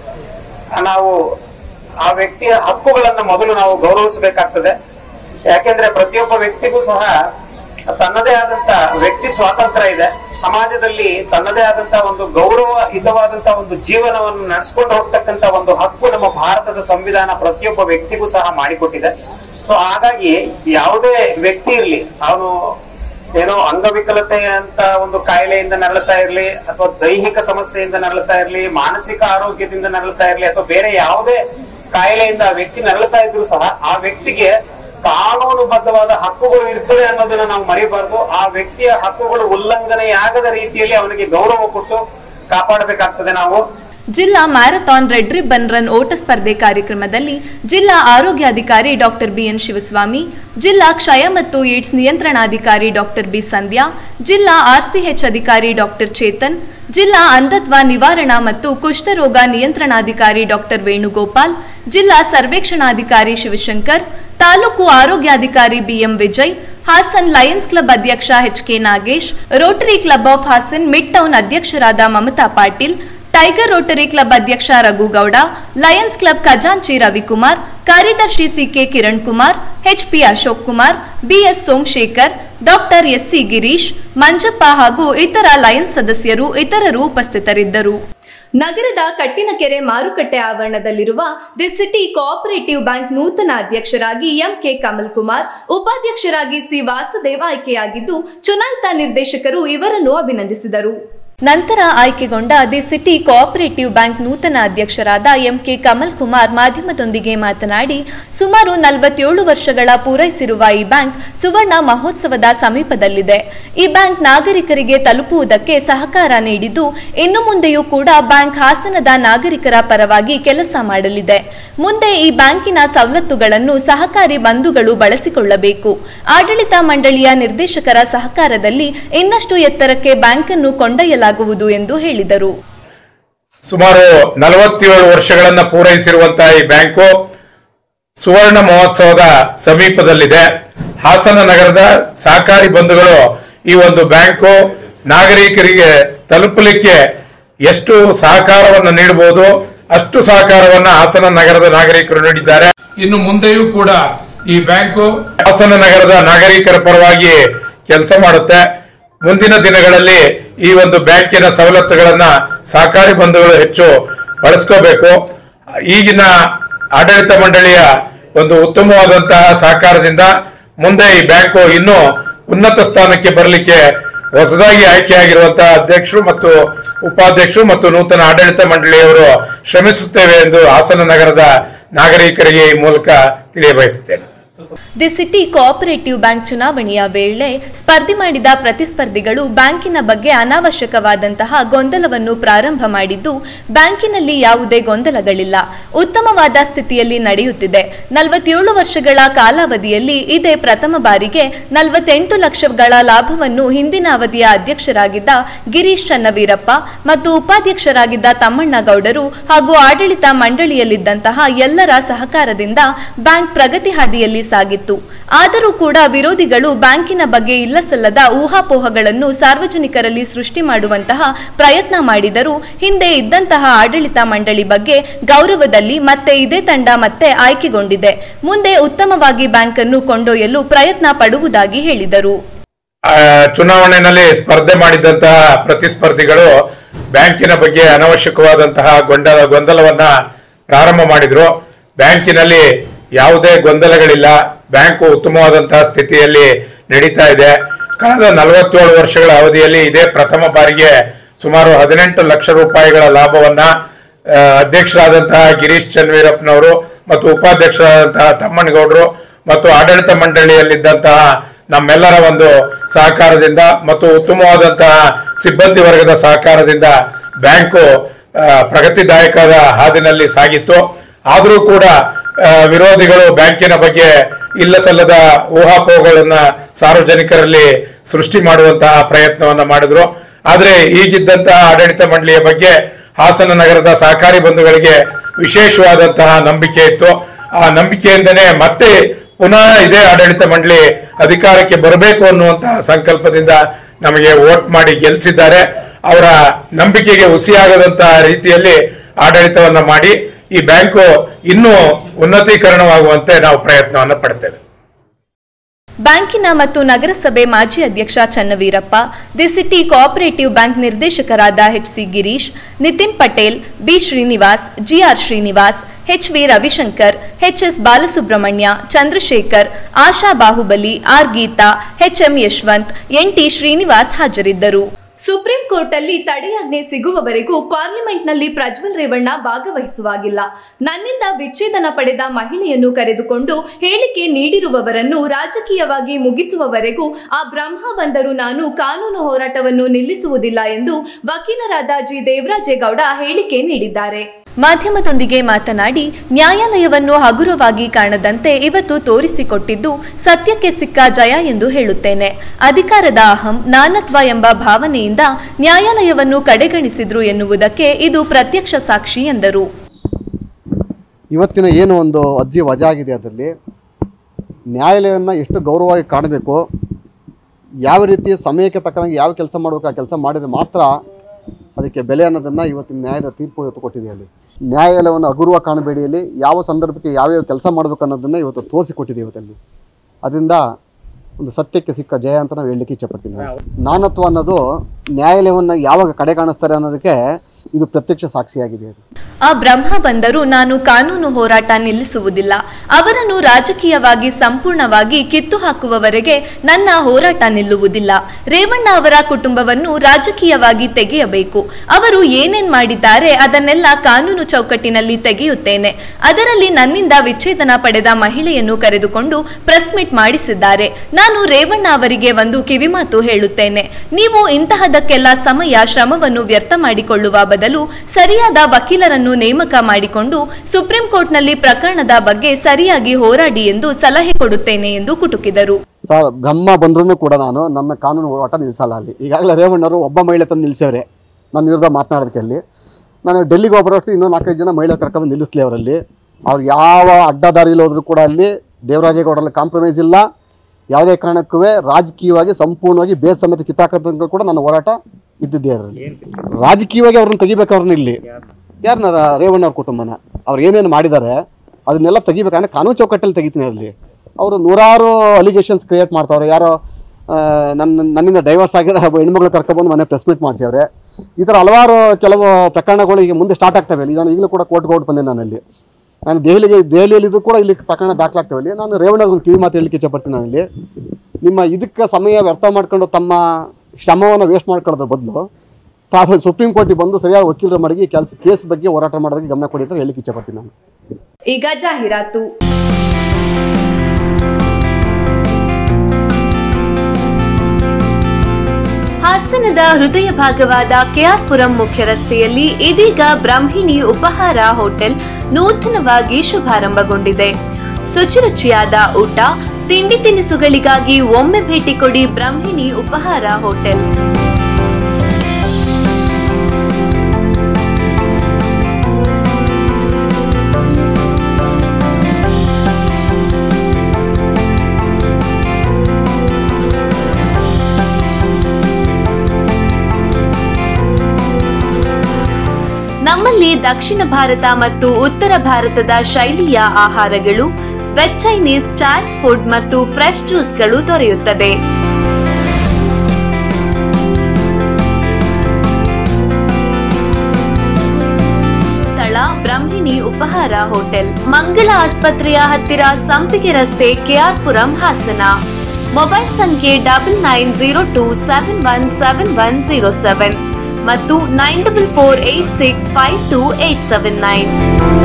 ನಾವು ಆ ವ್ಯಕ್ತಿಯ ಹಕ್ಕುಗಳನ್ನ ಮೊದಲು ನಾವು ಗೌರವಿಸಬೇಕಾಗ್ತದೆ ಯಾಕೆಂದ್ರೆ ಪ್ರತಿಯೊಬ್ಬ ವ್ಯಕ್ತಿಗೂ ಸಹ ತನ್ನದೇ ಆದಂತ ವ್ಯಕ್ತಿ ಸ್ವಾತಂತ್ರ್ಯ ಇದೆ ಸಮಾಜದಲ್ಲಿ ತನ್ನದೇ ಆದಂತ ಒಂದು ಗೌರವಯುತವಾದಂತ ಒಂದು ಜೀವನವನ್ನು ನಡೆಸ್ಕೊಂಡು ಹೋಗ್ತಕ್ಕಂತ ಒಂದು ಹಕ್ಕು ನಮ್ಮ ಭಾರತದ ಸಂವಿಧಾನ ಪ್ರತಿಯೊಬ್ಬ ವ್ಯಕ್ತಿಗೂ ಸಹ ಮಾಡಿಕೊಟ್ಟಿದೆ ಸೊ ಹಾಗಾಗಿ ಯಾವುದೇ ವ್ಯಕ್ತಿ ಇರ್ಲಿ ಅವನು ಏನೋ ಅಂಗವಿಕಲತೆ ಅಂತ ಒಂದು ಕಾಯಿಲೆಯಿಂದ ನರಳುತ್ತಾ ಇರ್ಲಿ ಅಥವಾ ದೈಹಿಕ ಸಮಸ್ಯೆಯಿಂದ ನರಳುತ್ತಾ ಇರ್ಲಿ ಮಾನಸಿಕ ಆರೋಗ್ಯದಿಂದ ನರಳುತ್ತಾ ಇರ್ಲಿ ಅಥವಾ ಬೇರೆ ಯಾವುದೇ ಕಾಯಿಲೆಯಿಂದ ಆ ವ್ಯಕ್ತಿ ನರಳುತ್ತಾ ಇದ್ರು ಸಹ ಆ ವ್ಯಕ್ತಿಗೆ ಕಾನೂನುಬದ್ಧವಾದ ಹಕ್ಕುಗಳು ಇರ್ತದೆ ಅನ್ನೋದನ್ನ ನಾವು ಮರಿಬಾರ್ದು ಆ ವ್ಯಕ್ತಿಯ ಹಕ್ಕುಗಳು ಉಲ್ಲಂಘನೆಯಾಗದ ರೀತಿಯಲ್ಲಿ ಅವನಿಗೆ ಗೌರವ ಕೊಟ್ಟು ಕಾಪಾಡಬೇಕಾಗ್ತದೆ ನಾವು ಜಿಲ್ಲಾ ಮ್ಯಾರಥಾನ್ ರೆಡ್ ರಿಬ್ಬನ್ ರನ್ ಓಟ ಸ್ಪರ್ಧೆ ಕಾರ್ಯಕ್ರಮದಲ್ಲಿ ಜಿಲ್ಲಾ ಆರೋಗ್ಯಾಧಿಕಾರಿ ಡಾಕ್ಟರ್ ಬಿಎನ್ ಶಿವಸ್ವಾಮಿ ಜಿಲ್ಲಾ ಕ್ಷಯ ಮತ್ತು ಏಡ್ಸ್ ನಿಯಂತ್ರಣಾಧಿಕಾರಿ ಡಾಕ್ಟರ್ ಬಿ ಸಂಧ್ಯಾ ಜಿಲ್ಲಾ ಆರ್ಸಿಎಚ್ ಅಧಿಕಾರಿ ಡಾಕ್ಟರ್ ಚೇತನ್ ಜಿಲ್ಲಾ ಅಂಧತ್ವ ನಿವಾರಣಾ ಮತ್ತು ಕುಷ್ಠರೋಗ ನಿಯಂತ್ರಣಾಧಿಕಾರಿ ಡಾಕ್ಟರ್ ವೇಣುಗೋಪಾಲ್ ಜಿಲ್ಲಾ ಸರ್ವೇಕ್ಷಣಾಧಿಕಾರಿ ಶಿವಶಂಕರ್ ತಾಲೂಕು ಆರೋಗ್ಯಾಧಿಕಾರಿ BM Vijay Hassan Lions Club ಅಧ್ಯಕ್ಷ H K Nagesh Rotary Club of Hassan mid town ಅಧ್ಯಕ್ಷರಾದ Mamata Patil Tiger Rotary Club ಅಧ್ಯಕ್ಷ ರಘುಗೌಡ ಲಯನ್ಸ್ ಕ್ಲಬ್ ಖಜಾಂಚಿ ರವಿಕುಮಾರ್ ಕಾರ್ಯದರ್ಶಿ CK Kiran Kumar HP Ashok Kumar BS Somashekar doctor SC Girish Manjappa ಹಾಗೂ ಇತರ ಲಯನ್ಸ್ ಸದಸ್ಯರು ಇತರರು ಉಪಸ್ಥಿತರಿದ್ದರು ನಗರದ ಕಟ್ಟಿನಕೆರೆ ಮಾರುಕಟ್ಟೆ ಆವರಣದಲ್ಲಿರುವ ದಿ ಸಿಟಿ ಕೋಆಪರೇಟಿವ್ ಬ್ಯಾಂಕ್ ನೂತನ ಅಧ್ಯಕ್ಷರಾಗಿ ಎಂಕೆ ಕಮಲ್ ಕುಮಾರ್ ಉಪಾಧ್ಯಕ್ಷರಾಗಿ ಸಿ ವಾಸುದೇವ್ ಆಯ್ಕೆಯಾಗಿದ್ದು ಚುನಾಯಿತ ನಿರ್ದೇಶಕರು ಇವರನ್ನು ಅಭಿನಂದಿಸಿದರು ನಂತರ ಆಯ್ಕೆಗೊಂಡ ದಿ ಸಿಟಿ ಕೋಆಪರೇಟಿವ್ ಬ್ಯಾಂಕ್ ನೂತನ ಅಧ್ಯಕ್ಷರಾದ ಎಂಕೆ ಕಮಲ್ ಕುಮಾರ್ ಮಾಧ್ಯಮದೊಂದಿಗೆ ಮಾತನಾಡಿ ಸುಮಾರು ನಲವತ್ತೇಳು ವರ್ಷಗಳ ಪೂರೈಸಿರುವ ಈ ಬ್ಯಾಂಕ್ ಸುವರ್ಣ ಮಹೋತ್ಸವದ ಸಮೀಪದಲ್ಲಿದೆ ಈ ಬ್ಯಾಂಕ್ ನಾಗರಿಕರಿಗೆ ತಲುಪುವುದಕ್ಕೆ ಸಹಕಾರ ನೀಡಿದ್ದು ಇನ್ನು ಮುಂದೆಯೂ ಕೂಡ ಬ್ಯಾಂಕ್ ಹಾಸನದ ನಾಗರಿಕರ ಪರವಾಗಿ ಕೆಲಸ ಮಾಡಲಿದೆ ಮುಂದೆ ಈ ಬ್ಯಾಂಕಿನ ಸವಲತ್ತುಗಳನ್ನು ಸಹಕಾರಿ ಬಂಧುಗಳು ಬಳಸಿಕೊಳ್ಳಬೇಕು ಆಡಳಿತ ಮಂಡಳಿಯ ನಿರ್ದೇಶಕರ ಸಹಕಾರದಲ್ಲಿ ಇನ್ನಷ್ಟು ಎತ್ತರಕ್ಕೆ ಬ್ಯಾಂಕ್ ಅನ್ನು ಕೊಂಡೊಯ್ಯಲಾಗುವುದು ಎಂದು ಹೇಳಿದರು ಸುಮಾರು ನಲವತ್ತೇಳು ವರ್ಷಗಳನ್ನ ಪೂರೈಸಿರುವಂತಹ ಈ ಬ್ಯಾಂಕು ಸುವರ್ಣ ಮಹೋತ್ಸವದ ಸಮೀಪದಲ್ಲಿದೆ ಹಾಸನ ನಗರದ ಸಹಕಾರಿ ಬಂಧುಗಳು ಈ ಒಂದು ಬ್ಯಾಂಕು ನಾಗರಿಕರಿಗೆ ತಲುಪಲಿಕ್ಕೆ ಎಷ್ಟು ಸಹಕಾರವನ್ನು ನೀಡಬಹುದು ಅಷ್ಟು ಸಹಕಾರವನ್ನ ಹಾಸನ ನಗರದ ನಾಗರಿಕರು ನೀಡಿದ್ದಾರೆ ಇನ್ನು ಮುಂದೆಯೂ ಕೂಡ ಈ ಬ್ಯಾಂಕು ಹಾಸನ ನಗರದ ನಾಗರಿಕರ ಪರವಾಗಿ ಕೆಲಸ ಮಾಡುತ್ತೆ ಮುಂದಿನ ದಿನಗಳಲ್ಲಿ ಈ ಒಂದು ಬ್ಯಾಂಕಿನ ಸವಲತ್ತುಗಳನ್ನ ಸಹಕಾರಿ ಬಂಧುಗಳು ಹೆಚ್ಚು ಬಳಸ್ಕೋಬೇಕು ಈಗಿನ ಆಡಳಿತ ಮಂಡಳಿಯ ಒಂದು ಉತ್ತಮವಾದಂತಹ ಸಹಕಾರದಿಂದ ಮುಂದೆ ಈ ಬ್ಯಾಂಕು ಇನ್ನೂ ಉನ್ನತ ಸ್ಥಾನಕ್ಕೆ ಬರಲಿಕ್ಕೆ ಹೊಸದಾಗಿ ಆಯ್ಕೆಯಾಗಿರುವಂತಹ ಅಧ್ಯಕ್ಷರು ಮತ್ತು ಉಪಾಧ್ಯಕ್ಷರು ಮತ್ತು ನೂತನ ಆಡಳಿತ ಮಂಡಳಿಯವರು ಶ್ರಮಿಸುತ್ತೇವೆ ಎಂದು ಹಾಸನ ನಗರದ ನಾಗರಿಕರಿಗೆ ಈ ಮೂಲಕ ತಿಳಿಯಬಯಸುತ್ತೇನೆ ದಿ ಸಿಟಿ ಕೋಆಪರೇಟಿವ್ ಬ್ಯಾಂಕ್ ಚುನಾವಣೆಯ ವೇಳೆ ಸ್ಪರ್ಧೆ ಮಾಡಿದ ಪ್ರತಿಸ್ಪರ್ಧಿಗಳು ಬ್ಯಾಂಕಿನ ಬಗ್ಗೆ ಅನಾವಶ್ಯಕವಾದಂತಹ ಗೊಂದಲವನ್ನು ಪ್ರಾರಂಭ ಮಾಡಿದ್ದು ಬ್ಯಾಂಕಿನಲ್ಲಿ ಯಾವುದೇ ಗೊಂದಲಗಳಿಲ್ಲ ಉತ್ತಮವಾದ ಸ್ಥಿತಿಯಲ್ಲಿ ನಡೆಯುತ್ತಿದೆ ನಲವತ್ತೇಳು ವರ್ಷಗಳ ಕಾಲಾವಧಿಯಲ್ಲಿ ಇದೇ ಪ್ರಥಮ ಬಾರಿಗೆ ನಲವತ್ತೆಂಟು ಲಕ್ಷಗಳ ಲಾಭವನ್ನು ಹಿಂದಿನ ಅವಧಿಯ ಅಧ್ಯಕ್ಷರಾಗಿದ್ದ ಗಿರೀಶ್ ಚನ್ನವೀರಪ್ಪ ಮತ್ತು ಉಪಾಧ್ಯಕ್ಷರಾಗಿದ್ದ ತಮ್ಮಣ್ಣಗೌಡರು ಹಾಗೂ ಆಡಳಿತ ಮಂಡಳಿಯಲ್ಲಿದ್ದಂತಹ ಎಲ್ಲರ ಸಹಕಾರದಿಂದ ಬ್ಯಾಂಕ್ ಪ್ರಗತಿ ಹಾದಿಯಲ್ಲಿ ಸಾಗಿತ್ತು ಆದರೂ ಕೂಡ ವಿರೋಧಿಗಳು ಬ್ಯಾಂಕಿನ ಬಗ್ಗೆ ಇಲ್ಲಸಲ್ಲದ ಊಹಾಪೋಹಗಳನ್ನು ಸಾರ್ವಜನಿಕರಲ್ಲಿ ಸೃಷ್ಟಿ ಮಾಡುವಂತಹ ಪ್ರಯತ್ನ ಮಾಡಿದರೂ ಹಿಂದೆ ಇದ್ದಂತಹ ಆಡಳಿತ ಮಂಡಳಿ ಬಗ್ಗೆ ಗೌರವದಲ್ಲಿ ಮತ್ತೆ ಇದೇ ತಂಡ ಮತ್ತೆ ಆಯ್ಕೆಗೊಂಡಿದೆ ಮುಂದೆ ಉತ್ತಮವಾಗಿ ಬ್ಯಾಂಕ್ ಅನ್ನು ಕೊಂಡೊಯ್ಯಲು ಪ್ರಯತ್ನ ಪಡುವುದಾಗಿ ಹೇಳಿದರು ಆ, ಚುನಾವಣೆಯಲ್ಲಿ ಸ್ಪರ್ಧೆ ಮಾಡಿದಂತಹ ಪ್ರತಿಸ್ಪರ್ಧಿಗಳು ಬ್ಯಾಂಕಿನ ಬಗ್ಗೆ ಅನವಶ್ಯಕವಾದಂತಹ ಗೊಂದಲ ಗೊಂದಲವನ್ನ ಪ್ರಾರಂಭ ಮಾಡಿದ್ರು ಬ್ಯಾಂಕಿನಲ್ಲಿ ಯಾವುದೇ ಗೊಂದಲಗಳಿಲ್ಲ ಬ್ಯಾಂಕು ಉತ್ತಮವಾದಂತಹ ಸ್ಥಿತಿಯಲ್ಲಿ ನಡೀತಾ ಇದೆ ಕಳೆದ ನಲವತ್ತೇಳು ವರ್ಷಗಳ ಅವಧಿಯಲ್ಲಿ ಇದೇ ಪ್ರಥಮ ಬಾರಿಗೆ ಸುಮಾರು ಹದಿನೆಂಟು ಲಕ್ಷ ರೂಪಾಯಿಗಳ ಲಾಭವನ್ನ ಆ, ಅಧ್ಯಕ್ಷರಾದಂತಹ ಗಿರೀಶ್ ಚನ್ವೀರಪ್ಪನವರು ಮತ್ತು ಉಪಾಧ್ಯಕ್ಷರಾದಂತಹ ತಮ್ಮಣ್ಣಗೌಡರು ಮತ್ತು ಆಡಳಿತ ಮಂಡಳಿಯಲ್ಲಿದ್ದಂತಹ ನಮ್ಮೆಲ್ಲರ ಒಂದು ಸಹಕಾರದಿಂದ ಮತ್ತು ಉತ್ತಮವಾದಂತಹ ಸಿಬ್ಬಂದಿ ವರ್ಗದ ಸಹಕಾರದಿಂದ ಬ್ಯಾಂಕು ಆ, ಪ್ರಗತಿದಾಯಕದ ಹಾದಿನಲ್ಲಿ ಸಾಗಿತ್ತು ಆದರೂ ಕೂಡ ಆ, ವಿರೋಧಿಗಳು ಬ್ಯಾಂಕಿನ ಬಗ್ಗೆ ಇಲ್ಲ ಸಲ್ಲದ ಊಹಾಪೋಹಗಳನ್ನ ಸಾರ್ವಜನಿಕರಲ್ಲಿ ಸೃಷ್ಟಿ ಮಾಡುವಂತಹ ಪ್ರಯತ್ನವನ್ನ ಮಾಡಿದ್ರು ಆದ್ರೆ ಈಗಿದ್ದಂತಹ ಆಡಳಿತ ಮಂಡಳಿಯ ಬಗ್ಗೆ ಹಾಸನ ನಗರದ ಸಹಕಾರಿ ಬಂಧುಗಳಿಗೆ ವಿಶೇಷವಾದಂತಹ ನಂಬಿಕೆ ಇತ್ತು ಆ ನಂಬಿಕೆಯಿಂದನೇ ಮತ್ತೆ ಪುನಃ ಇದೇ ಆಡಳಿತ ಮಂಡಳಿ ಅಧಿಕಾರಕ್ಕೆ ಬರಬೇಕು ಅನ್ನುವಂತಹ ಸಂಕಲ್ಪದಿಂದ ನಮಗೆ ವೋಟ್ ಮಾಡಿ ಗೆಲ್ಲಿಸಿದ್ದಾರೆ ಅವರ ನಂಬಿಕೆಗೆ ಹುಸಿಯಾಗದಂತಹ ರೀತಿಯಲ್ಲಿ ಆಡಳಿತವನ್ನ ಮಾಡಿ ಈ ಬ್ಯಾಂಕು ಇನ್ನೂ ಉನ್ನತೀಕರಣವಾಗುವಂತೆ ನಾವು ಪ್ರಯತ್ನವನ್ನ ಪಡ್ತೇವೆ ಬ್ಯಾಂಕಿನ ಮತ್ತು ನಗರಸಭೆ ಮಾಜಿ ಅಧ್ಯಕ್ಷ Channaveerappa the City Cooperative Bank ನಿರ್ದೇಶಕರಾದ HC Girish Nitin Patel B Srinivas GR Srinivas H V Ravishankar HS Balasubramanya Chandrashekar Asha Bahubali R Geetha HM Yashwanth NT Srinivas ಹಾಜರಿದ್ದರು ಸುಪ್ರೀಂ ಕೋರ್ಟ್ ಅಲ್ಲಿ ತಡೆಯಾಜ್ಞೆ ಸಿಗುವವರೆಗೂ ಪಾರ್ಲಿಮೆಂಟ್ನಲ್ಲಿ ಪ್ರಜ್ವಲ್ ರೇವಣ್ಣ ಭಾಗವಹಿಸುವಾಗಿಲ್ಲ ನನ್ನಿಂದ ವಿಚ್ಛೇದನ ಪಡೆದ ಮಹಿಳೆಯನ್ನು ಕರೆದುಕೊಂಡು ಹೇಳಿಕೆ ನೀಡಿರುವವರನ್ನು ರಾಜಕೀಯವಾಗಿ ಮುಗಿಸುವವರೆಗೂ ಆ ಬ್ರಹ್ಮ ಬಂದರೂ ನಾನು ಕಾನೂನು ಹೋರಾಟವನ್ನು ನಿಲ್ಲಿಸುವುದಿಲ್ಲ ಎಂದು ವಕೀಲರಾದ ಜಿ ದೇವರಾಜೇಗೌಡ ಹೇಳಿಕೆ ನೀಡಿದ್ದಾರೆ ಮಾಧ್ಯಮದೊಂದಿಗೆ ಮಾತನಾಡಿ ನ್ಯಾಯಾಲಯವನ್ನು ಹಗುರವಾಗಿ ಕಾಣದಂತೆ ಇವತ್ತು ತೋರಿಸಿಕೊಟ್ಟಿದ್ದು ಸತ್ಯಕ್ಕೆ ಸಿಕ್ಕ ಜಯ ಎಂದು ಹೇಳುತ್ತೇನೆ ಅಧಿಕಾರದ ಅಹಂ ನಾನತ್ವ ಎಂಬ ಭಾವನೆಯಿಂದ ನ್ಯಾಯಾಲಯವನ್ನು ಕಡೆಗಣಿಸಿದ್ರು ಎನ್ನುವುದಕ್ಕೆ ಇದು ಪ್ರತ್ಯಕ್ಷ ಸಾಕ್ಷಿ ಎಂದರು ಇವತ್ತಿನ ಏನು ಒಂದು ಅರ್ಜಿ ವಜಾ ಆಗಿದೆ ಅದರಲ್ಲಿ ನ್ಯಾಯಾಲಯವನ್ನು ಎಷ್ಟು ಗೌರವವಾಗಿ ಕಾಣಬೇಕು ಯಾವ ರೀತಿ ಸಮಯಕ್ಕೆ ತಕ್ಕಂಗೆ ಯಾವ ಕೆಲಸ ಮಾಡಬೇಕು ಆ ಕೆಲಸ ಮಾಡಿದರೆ ಮಾತ್ರ ಅದಕ್ಕೆ ಬೆಲೆ ಅನ್ನೋದನ್ನು ಇವತ್ತಿನ ನ್ಯಾಯದ ತೀರ್ಪು ಇವತ್ತು ಕೊಟ್ಟಿದೆ ಅಲ್ಲಿ ನ್ಯಾಯಾಲಯವನ್ನು ಹಗುರವ ಕಾಣಬೇಡಿ ಅಲ್ಲಿ ಯಾವ ಸಂದರ್ಭಕ್ಕೆ ಯಾವ್ಯಾವ ಕೆಲಸ ಮಾಡಬೇಕು ಅನ್ನೋದನ್ನು ಇವತ್ತು ತೋರಿಸಿಕೊಟ್ಟಿದೆ ಇವತ್ತಲ್ಲಿ ಅದರಿಂದ ಒಂದು ಸತ್ಯಕ್ಕೆ ಸಿಕ್ಕ ಜಯ ಅಂತ ನಾವು ಹೇಳಲಿಕ್ಕೆ ಇಚ್ಛಪಡ್ತೀನಿ ನಾನತ್ವ ಅನ್ನೋದು ನ್ಯಾಯಾಲಯವನ್ನು ಯಾವಾಗ ಕಡೆ ಕಾಣಿಸ್ತಾರೆ ಅನ್ನೋದಕ್ಕೆ ಇದು ಪ್ರತ್ಯಕ್ಷ ಸಾಕ್ಷಿಯಾಗಿದೆ ಅದು ಆ ಬ್ರಹ್ಮ ಬಂದರೂ ನಾನು ಕಾನೂನು ಹೋರಾಟ ನಿಲ್ಲಿಸುವುದಿಲ್ಲ ಅವರನ್ನು ರಾಜಕೀಯವಾಗಿ ಸಂಪೂರ್ಣವಾಗಿ ಕಿತ್ತು ಹಾಕುವವರೆಗೆ ನನ್ನ ಹೋರಾಟ ನಿಲ್ಲುವುದಿಲ್ಲ ರೇವಣ್ಣ ಅವರ ಕುಟುಂಬವನ್ನು ರಾಜಕೀಯವಾಗಿ ತೆಗೆಯಬೇಕು ಅವರು ಏನೇನ್ ಮಾಡಿದ್ದಾರೆ ಅದನ್ನೆಲ್ಲ ಕಾನೂನು ಚೌಕಟ್ಟಿನಲ್ಲಿ ತೆಗೆಯುತ್ತೇನೆ ಅದರಲ್ಲಿ ನನ್ನಿಂದ ವಿಚ್ಛೇದನ ಪಡೆದ ಮಹಿಳೆಯನ್ನು ಕರೆದುಕೊಂಡು ಪ್ರೆಸ್ ಮೀಟ್ ಮಾಡಿಸಿದ್ದಾರೆ ನಾನು ರೇವಣ್ಣ ಅವರಿಗೆ ಒಂದು ಕಿವಿಮಾತು ಹೇಳುತ್ತೇನೆ ನೀವು ಇಂತಹದಕ್ಕೆಲ್ಲ ಸಮಯ ಶ್ರಮವನ್ನು ವ್ಯರ್ಥ ಮಾಡಿಕೊಳ್ಳುವ ಬದಲು ಸರಿಯಾದ ವಕೀಲರನ್ನು ನೇಮಕ ಮಾಡಿಕೊಂಡು ಸುಪ್ರೀಂ ಕೋರ್ಟ್ನಲ್ಲಿ ಪ್ರಕರಣದ ಬಗ್ಗೆ ಸರಿಯಾಗಿ ಹೋರಾಡಿ ಎಂದು ಸಲಹೆ ಕೊಡುತ್ತೇನೆ ಎಂದು ಕುಟುಕಿದರು ಸರ್ ಬ್ರಹ್ಮ ಬಂದ್ರೂ ಕೂಡ ನಾನು ನನ್ನ ಕಾನೂನು ಹೋರಾಟ ನಿಲ್ಲಿಸಲ್ಲ ಅಲ್ಲಿ ಈಗಾಗಲೇ ರೇವಣ್ಣವರು ಒಬ್ಬ ಮಹಿಳೆ ತಂದು ನಿಲ್ಲಿಸವ್ರೆ ನನ್ನ ವಿರುದ್ಧ ಮಾತನಾಡೋದಕ್ಕೆ ಅಲ್ಲಿ ನಾನು ಡೆಲ್ಲಿಗೆ ಹೋಗ್ಬರೋಷ್ಟು ಇನ್ನೂ ನಾಲ್ಕೈದು ಜನ ಮಹಿಳೆ ಕರ್ಕೊಂಡು ನಿಲ್ಲಿಸ್ಲಿ ಅವರಲ್ಲಿ ಅವ್ರು ಯಾವ ಅಡ್ಡದಾರಿಯಲ್ಲಿ ಹೋದ್ರು ಕೂಡ ಅಲ್ಲಿ ದೇವರಾಜೇಗೌಡರಲ್ಲಿ ಕಾಂಪ್ರಮೈಸ್ ಇಲ್ಲ ಯಾವುದೇ ಕಾರಣಕ್ಕೂ ರಾಜಕೀಯವಾಗಿ ಸಂಪೂರ್ಣವಾಗಿ ಬೇರ್ ಸಮೇತ ಕಿತ್ತಾಕತಂಕ ಕೂಡ ನನ್ನ ಹೋರಾಟ ಇದ್ದಿದ್ದೇ ಅದರಲ್ಲಿ ರಾಜಕೀಯವಾಗಿ ಅವ್ರನ್ನ ತೆಗಿಬೇಕು ಅವ್ರನ್ನ ಇಲ್ಲಿ ಯಾರನ್ನ ರೇವಣ್ಣ ಅವ್ರ ಕುಟುಂಬನ ಅವ್ರು ಏನೇನು ಮಾಡಿದ್ದಾರೆ ಅದನ್ನೆಲ್ಲ ತೆಗಿಬೇಕಂದ್ರೆ ಕಾನೂನು ಚೌಕಟ್ಟಲ್ಲಿ ತೆಗಿತೀನಿ ಅಲ್ಲಿ ಅವರು ನೂರಾರು ಅಲಿಗೇಷನ್ಸ್ ಕ್ರಿಯೇಟ್ ಮಾಡ್ತಾವ್ರೆ ಯಾರೋ ಆ, ನನ್ನ ನನ್ನಿಂದ ಡೈವರ್ಸ್ ಆಗಿರೋ ಹೆಣ್ಮಗಳು ಕರ್ಕೊಬಂದು ಮನೆ ಪ್ರೆಸ್ ಮೀಟ್ ಮಾಡಿಸ್ಯವ್ರೆ ಈ ಥರ ಹಲವಾರು ಕೆಲವು ಪ್ರಕರಣಗಳು ಈಗ ಮುಂದೆ ಸ್ಟಾರ್ಟ್ ಆಗ್ತವೆ ಇಲ್ಲಿ ನಾನು ಈಗಲೂ ಕೂಡ ಕೋರ್ಟ್ಗೆ ಹೊರಟು ಬಂದೆ ನಾನಲ್ಲಿ ನಾನು ದೆಹಲಿಗೆ ದೆಹಲಿಯಲ್ಲಿದ್ದು ಕೂಡ ಇಲ್ಲಿ ಪ್ರಕರಣ ದಾಖಲಾಗ್ತವೆ ಇಲ್ಲಿ ನಾನು ರೇವಣ್ಣ ಒಂದು ಕಿವಿ ಮಾತು ಹೇಳಲಿಕ್ಕೆ ಇಚ್ಛಪಡ್ತೀನಿ ನಾನಿಲ್ಲಿ ನಿಮ್ಮ ಇದಕ್ಕೆ ಸಮಯ ವ್ಯರ್ಥ ಮಾಡ್ಕೊಂಡು ತಮ್ಮ ಶ್ರಮವನ್ನು ವೇಸ್ಟ್ ಮಾಡ್ಕೊಳ್ಳೋದ್ರ ಬದಲು ತಾವು ಸುಪ್ರೀಂ ಕೋರ್ಟಿಗೆ ಬಂದು ಸರಿಯಾದ ವಕೀಲರ ಮಡಗಿ ಕೆಲಸ ಕೇಸ್ ಬಗ್ಗೆ ಹೋರಾಟ ಮಾಡೋದಕ್ಕೆ ಗಮನ ಕೊಡಿ ಅಂತ ಹೇಳಲಿಕ್ಕೆ ಇಚ್ಛಪಡ್ತೀನಿ ನಾನು ಈಗ ಜಾಹೀರಾತು ಹಾಸನದ ಹೃದಯ ಭಾಗವಾದ ಕೆಆರ್ಪುರಂ ಮುಖ್ಯ ರಸ್ತೆಯಲ್ಲಿ ಇದೀಗ ಬ್ರಾಹ್ಮಿಣಿ ಉಪಹಾರ ಹೋಟೆಲ್ ನೂತನವಾಗಿ ಶುಭಾರಂಭಗೊಂಡಿದೆ ಶುಚಿರುಚಿಯಾದ ಊಟ ತಿಂಡಿ ತಿನಿಸುಗಳಿಗಾಗಿ ಒಮ್ಮೆ ಭೇಟಿ ಕೊಡಿ ಬ್ರಾಹ್ಮಿಣಿ ಉಪಹಾರ ಹೋಟೆಲ್ ನಮ್ಮಲ್ಲಿ ದಕ್ಷಿಣ ಭಾರತ ಮತ್ತು ಉತ್ತರ ಭಾರತದ ಶೈಲಿಯ ಆಹಾರಗಳು ವೆಜ್ ಚೈನೀಸ್ ಚಾಟ್ಸ್ ಫುಡ್ ಮತ್ತು ಫ್ರೆಶ್ ಜ್ಯೂಸ್ಗಳು ದೊರೆಯುತ್ತದೆ ಸ್ಥಳ ಬ್ರಹ್ಮಿಣಿ ಉಪಹಾರ ಹೋಟೆಲ್ ಮಂಗಳ ಆಸ್ಪತ್ರೆಯ ಹತ್ತಿರ ಸಂಪಿಗೆ ರಸ್ತೆ ಕೆಆರ್ಪುರಂ ಹಾಸನ ಮೊಬೈಲ್ ಸಂಖ್ಯೆ double nine zero two seven one seven one zero seven ಮತ್ತು nine double four eight six five two eight seven nine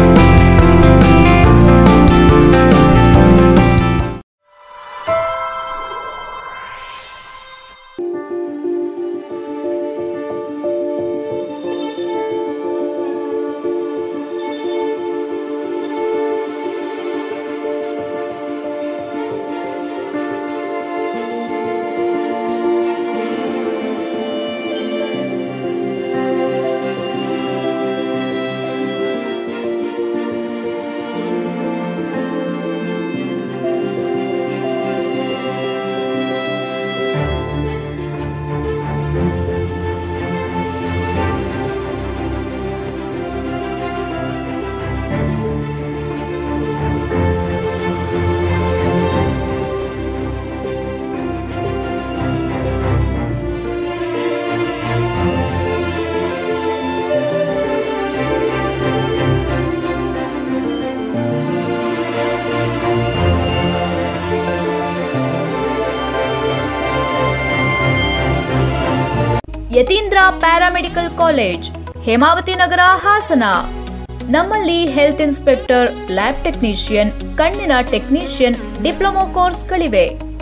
Yathindra paramedical college Hemavathi Nagar Hassan ನಮ್ಮಲ್ಲಿ ಹೆಲ್ತ್ ಇನ್ಸ್ಪೆಕ್ಟರ್ ಲ್ಯಾಬ್ ಟೆಕ್ನಿಷಿಯನ್ ಕಣ್ಣಿನ ಟೆಕ್ನಿಷಿಯನ್ ಡಿಪ್ಲೊಮೊ ಕೋರ್ಸ್ಗಳಿವೆ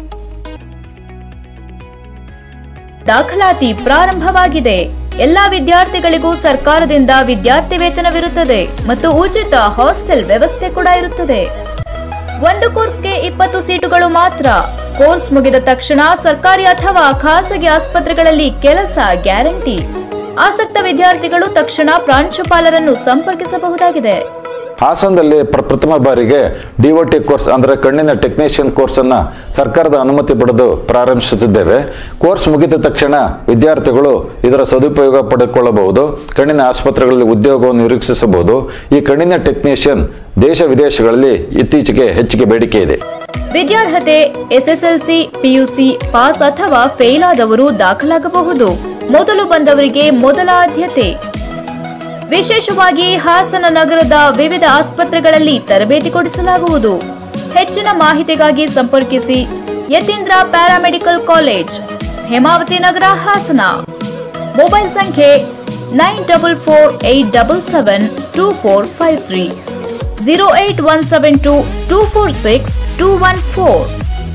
ದಾಖಲಾತಿ ಪ್ರಾರಂಭವಾಗಿದೆ ಎಲ್ಲಾ ವಿದ್ಯಾರ್ಥಿಗಳಿಗೂ ಸರ್ಕಾರದಿಂದ ವಿದ್ಯಾರ್ಥಿ ವೇತನವಿರುತ್ತದೆ ಮತ್ತು ಉಚಿತ ಹಾಸ್ಟೆಲ್ ವ್ಯವಸ್ಥೆ ಕೂಡ ಇರುತ್ತದೆ ಒಂದು ಕೋರ್ಸ್ಗೆ ಇಪ್ಪತ್ತು ಸೀಟುಗಳು ಮಾತ್ರ ಕೋರ್ಸ್ ಮುಗಿದ ತಕ್ಷಣ ಸರ್ಕಾರಿ ಅಥವಾ ಖಾಸಗಿ ಆಸ್ಪತ್ರೆಗಳಲ್ಲಿ ಕೆಲಸ ಗ್ಯಾರಂಟಿ ಆಸಕ್ತ ವಿದ್ಯಾರ್ಥಿಗಳು ತಕ್ಷಣ ಪ್ರಾಂಶುಪಾಲರನ್ನು ಸಂಪರ್ಕಿಸಬಹುದಾಗಿದೆ ಹಾಸನದಲ್ಲಿ ಪ್ರ ಪ್ರಥಮ ಬಾರಿಗೆ ಡಿ ಒ ಟಿ ಕೋರ್ಸ್ ಅಂದರೆ ಕಣ್ಣಿನ ಟೆಕ್ನಿಷಿಯನ್ ಕೋರ್ಸನ್ನು ಸರ್ಕಾರದ ಅನುಮತಿ ಪಡೆದು ಪ್ರಾರಂಭಿಸುತ್ತಿದ್ದೇವೆ ಕೋರ್ಸ್ ಮುಗಿದ ತಕ್ಷಣ ವಿದ್ಯಾರ್ಥಿಗಳು ಇದರ ಸದುಪಯೋಗ ಪಡೆದುಕೊಳ್ಳಬಹುದು ಕಣ್ಣಿನ ಆಸ್ಪತ್ರೆಗಳಲ್ಲಿ ಉದ್ಯೋಗವನ್ನು ನಿರೀಕ್ಷಿಸಬಹುದು ಈ ಕಣ್ಣಿನ ಟೆಕ್ನಿಷಿಯನ್ ದೇಶ ವಿದೇಶಗಳಲ್ಲಿ ಇತ್ತೀಚೆಗೆ ಹೆಚ್ಚಿಗೆ ಬೇಡಿಕೆ ಇದೆ ವಿದ್ಯಾರ್ಹತೆ ಎಸ್ಎಸ್ಎಲ್ಸಿ ಪಿಯುಸಿ ಪಾಸ್ ಅಥವಾ ಫೇಲ್ ಆದವರು ದಾಖಲಾಗಬಹುದು ಮೊದಲು ಬಂದವರಿಗೆ ಮೊದಲ ಆದ್ಯತೆ ವಿಶೇಷವಾಗಿ ಹಾಸನ ನಗರದ ವಿವಿಧ ಆಸ್ಪತ್ರೆಗಳಲ್ಲಿ ತರಬೇತಿ ಕೊಡಿಸಲಾಗುವುದು ಹೆಚ್ಚಿನ ಮಾಹಿತಿಗಾಗಿ ಸಂಪರ್ಕಿಸಿ Yathindra paramedical college Hemavathi Nagar Hassan mobile ಸಂಖ್ಯೆ nine double four eight double seven two four five three zero eight one seven two two four six two one four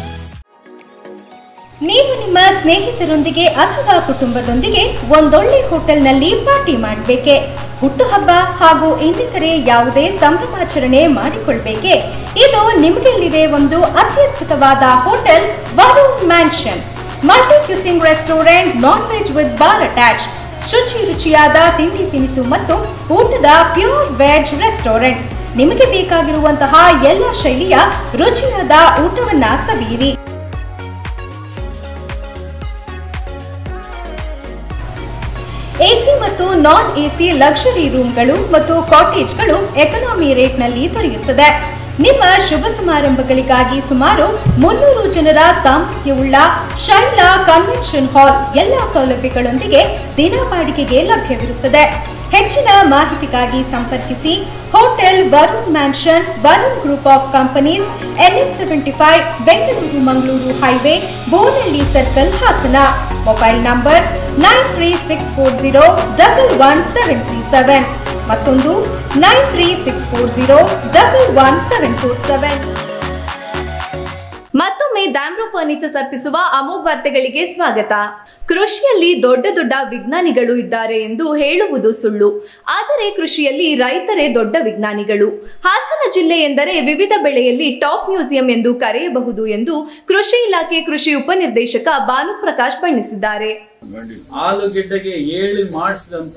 ನೀವು ನಿಮ್ಮ ಸ್ನೇಹಿತರೊಂದಿಗೆ ಅಥವಾ ಕುಟುಂಬದೊಂದಿಗೆ ಒಂದೊಳ್ಳೆ ಹೋಟೆಲ್ನಲ್ಲಿ ಪಾರ್ಟಿ ಮಾಡಬೇಕೆ ಹುಟ್ಟುಹಬ್ಬ ಹಾಗೂ ಇನ್ನಿತರೆ ಯಾವುದೇ ಸಂಭ್ರಮಾಚರಣೆ ಮಾಡಿಕೊಳ್ಬೇಕೆ ಇದು ನಿಮಗೆಲ್ಲಿದೆ ಒಂದು ಅತ್ಯದ್ಭುತವಾದ hotel Varun mansion multi cuisine restaurant non veg with bar attach ಶುಚಿ ರುಚಿಯಾದ ತಿಂಡಿ ತಿನಿಸು ಮತ್ತು ಊಟದ ಪ್ಯೂರ್ ವೆಜ್ ರೆಸ್ಟೋರೆಂಟ್ ನಿಮಗೆ ಬೇಕಾಗಿರುವಂತಹ ಎಲ್ಲ ಶೈಲಿಯ ರುಚಿಯಾದ ಊಟವನ್ನ ಸವಿಯಿರಿ ಎಸಿ ಮತ್ತು ನಾನ್ ಎಸಿ ಲಕ್ಸುರಿ ರೂಮ್ಗಳು ಮತ್ತು ಕಾಟೇಜ್ಗಳು ಎಕನಾಮಿ ರೇಟ್ನಲ್ಲಿ ದೊರೆಯುತ್ತದೆ ನಿಮ್ಮ ಶುಭ ಸಮಾರಂಭಗಳಿಗಾಗಿ ಸುಮಾರು ಮುನ್ನೂರು ಜನರ ಸಾಮರ್ಥ್ಯವುಳ್ಳ ಶೈಲಾ ಕನ್ವೆನ್ಷನ್ ಹಾಲ್ ಎಲ್ಲ ಸೌಲಭ್ಯಗಳೊಂದಿಗೆ ದಿನ ಬಾಡಿಗೆಗೆ ಲಭ್ಯವಿರುತ್ತದೆ ಹೆಚ್ಚಿನ ಮಾಹಿತಿಗಾಗಿ ಸಂಪರ್ಕಿಸಿ hotel Varun mansion Varun group of companies NH seventy five Bengaluru Mangaluru highway Bonahalli circle Hassan mobile number nine three six four zero double one seven three seven ಮತ್ತೊಂದು nine three six four zero double one seven four seven ಮತ್ತೊಮ್ಮೆ Damro furnitures ಅರ್ಪಿಸುವ ಅಮೋಘ ವಾರ್ತೆಗಳಿಗೆ ಸ್ವಾಗತ ಕೃಷಿಯಲ್ಲಿ ದೊಡ್ಡ ದೊಡ್ಡ ವಿಜ್ಞಾನಿಗಳು ಇದ್ದಾರೆ ಎಂದು ಹೇಳುವುದು ಸುಳ್ಳು ಆದರೆ ಕೃಷಿಯಲ್ಲಿ ರೈತರೇ ದೊಡ್ಡ ವಿಜ್ಞಾನಿಗಳು ಹಾಸನ ಜಿಲ್ಲೆ ಎಂದರೆ ವಿವಿಧ ಬೆಳೆಯಲ್ಲಿ ಟಾಪ್ ಮ್ಯೂಸಿಯಂ ಎಂದು ಕರೆಯಬಹುದು ಎಂದು ಕೃಷಿ ಇಲಾಖೆ ಕೃಷಿ ಉಪನಿರ್ದೇಶಕ ಭಾನುಪ್ರಕಾಶ್ ಬಣ್ಣಿಸಿದ್ದಾರೆ ಆಲೂಗೆಡ್ಡೆಗೆ ಏಳು ಮಾಡಿಸಿದಂತ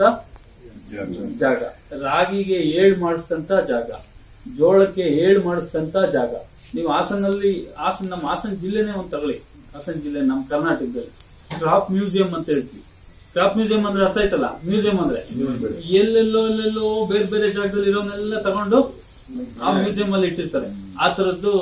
ಜಾಗ ರಾಗಿಗೆ ಏಳು ಮಾಡಿಸಿದಂತ ಜಾಗ ಜೋಳಕ್ಕೆ ಏಳು ಮಾಡಿಸಿದಂತ ಜಾಗ ನೀವು ಹಾಸನಲ್ಲಿ ಹಾಸನ ನಮ್ಮ ಹಾಸನ ಜಿಲ್ಲೆನೇ ಒಂದು ತಗೊಳ್ಳಿ ಹಾಸನ ಜಿಲ್ಲೆ ನಮ್ಮ ಕರ್ನಾಟಕದಲ್ಲಿ ಕ್ರಾಪ್ ಮ್ಯೂಸಿಯಂ ಅಂತ ಹೇಳ್ತೀವಿ ಕ್ರಾಪ್ ಮ್ಯೂಸಿಯಂ ಅಂದ್ರೆ ಅರ್ಥ ಆಯ್ತಲ್ಲ ಮ್ಯೂಸಿಯಂ ಅಂದ್ರೆ ಎಲ್ಲೆಲ್ಲೋ ಎಲ್ಲೆಲ್ಲೋ ಬೇರೆ ಬೇರೆ ಜಾಗದಲ್ಲಿ ಇರೋನೆಲ್ಲ ತಗೊಂಡು ಆ ಮ್ಯೂಸಿಯಂ ಅಲ್ಲಿ ಇಟ್ಟಿರ್ತಾರೆ ಆ ತರದ್ದು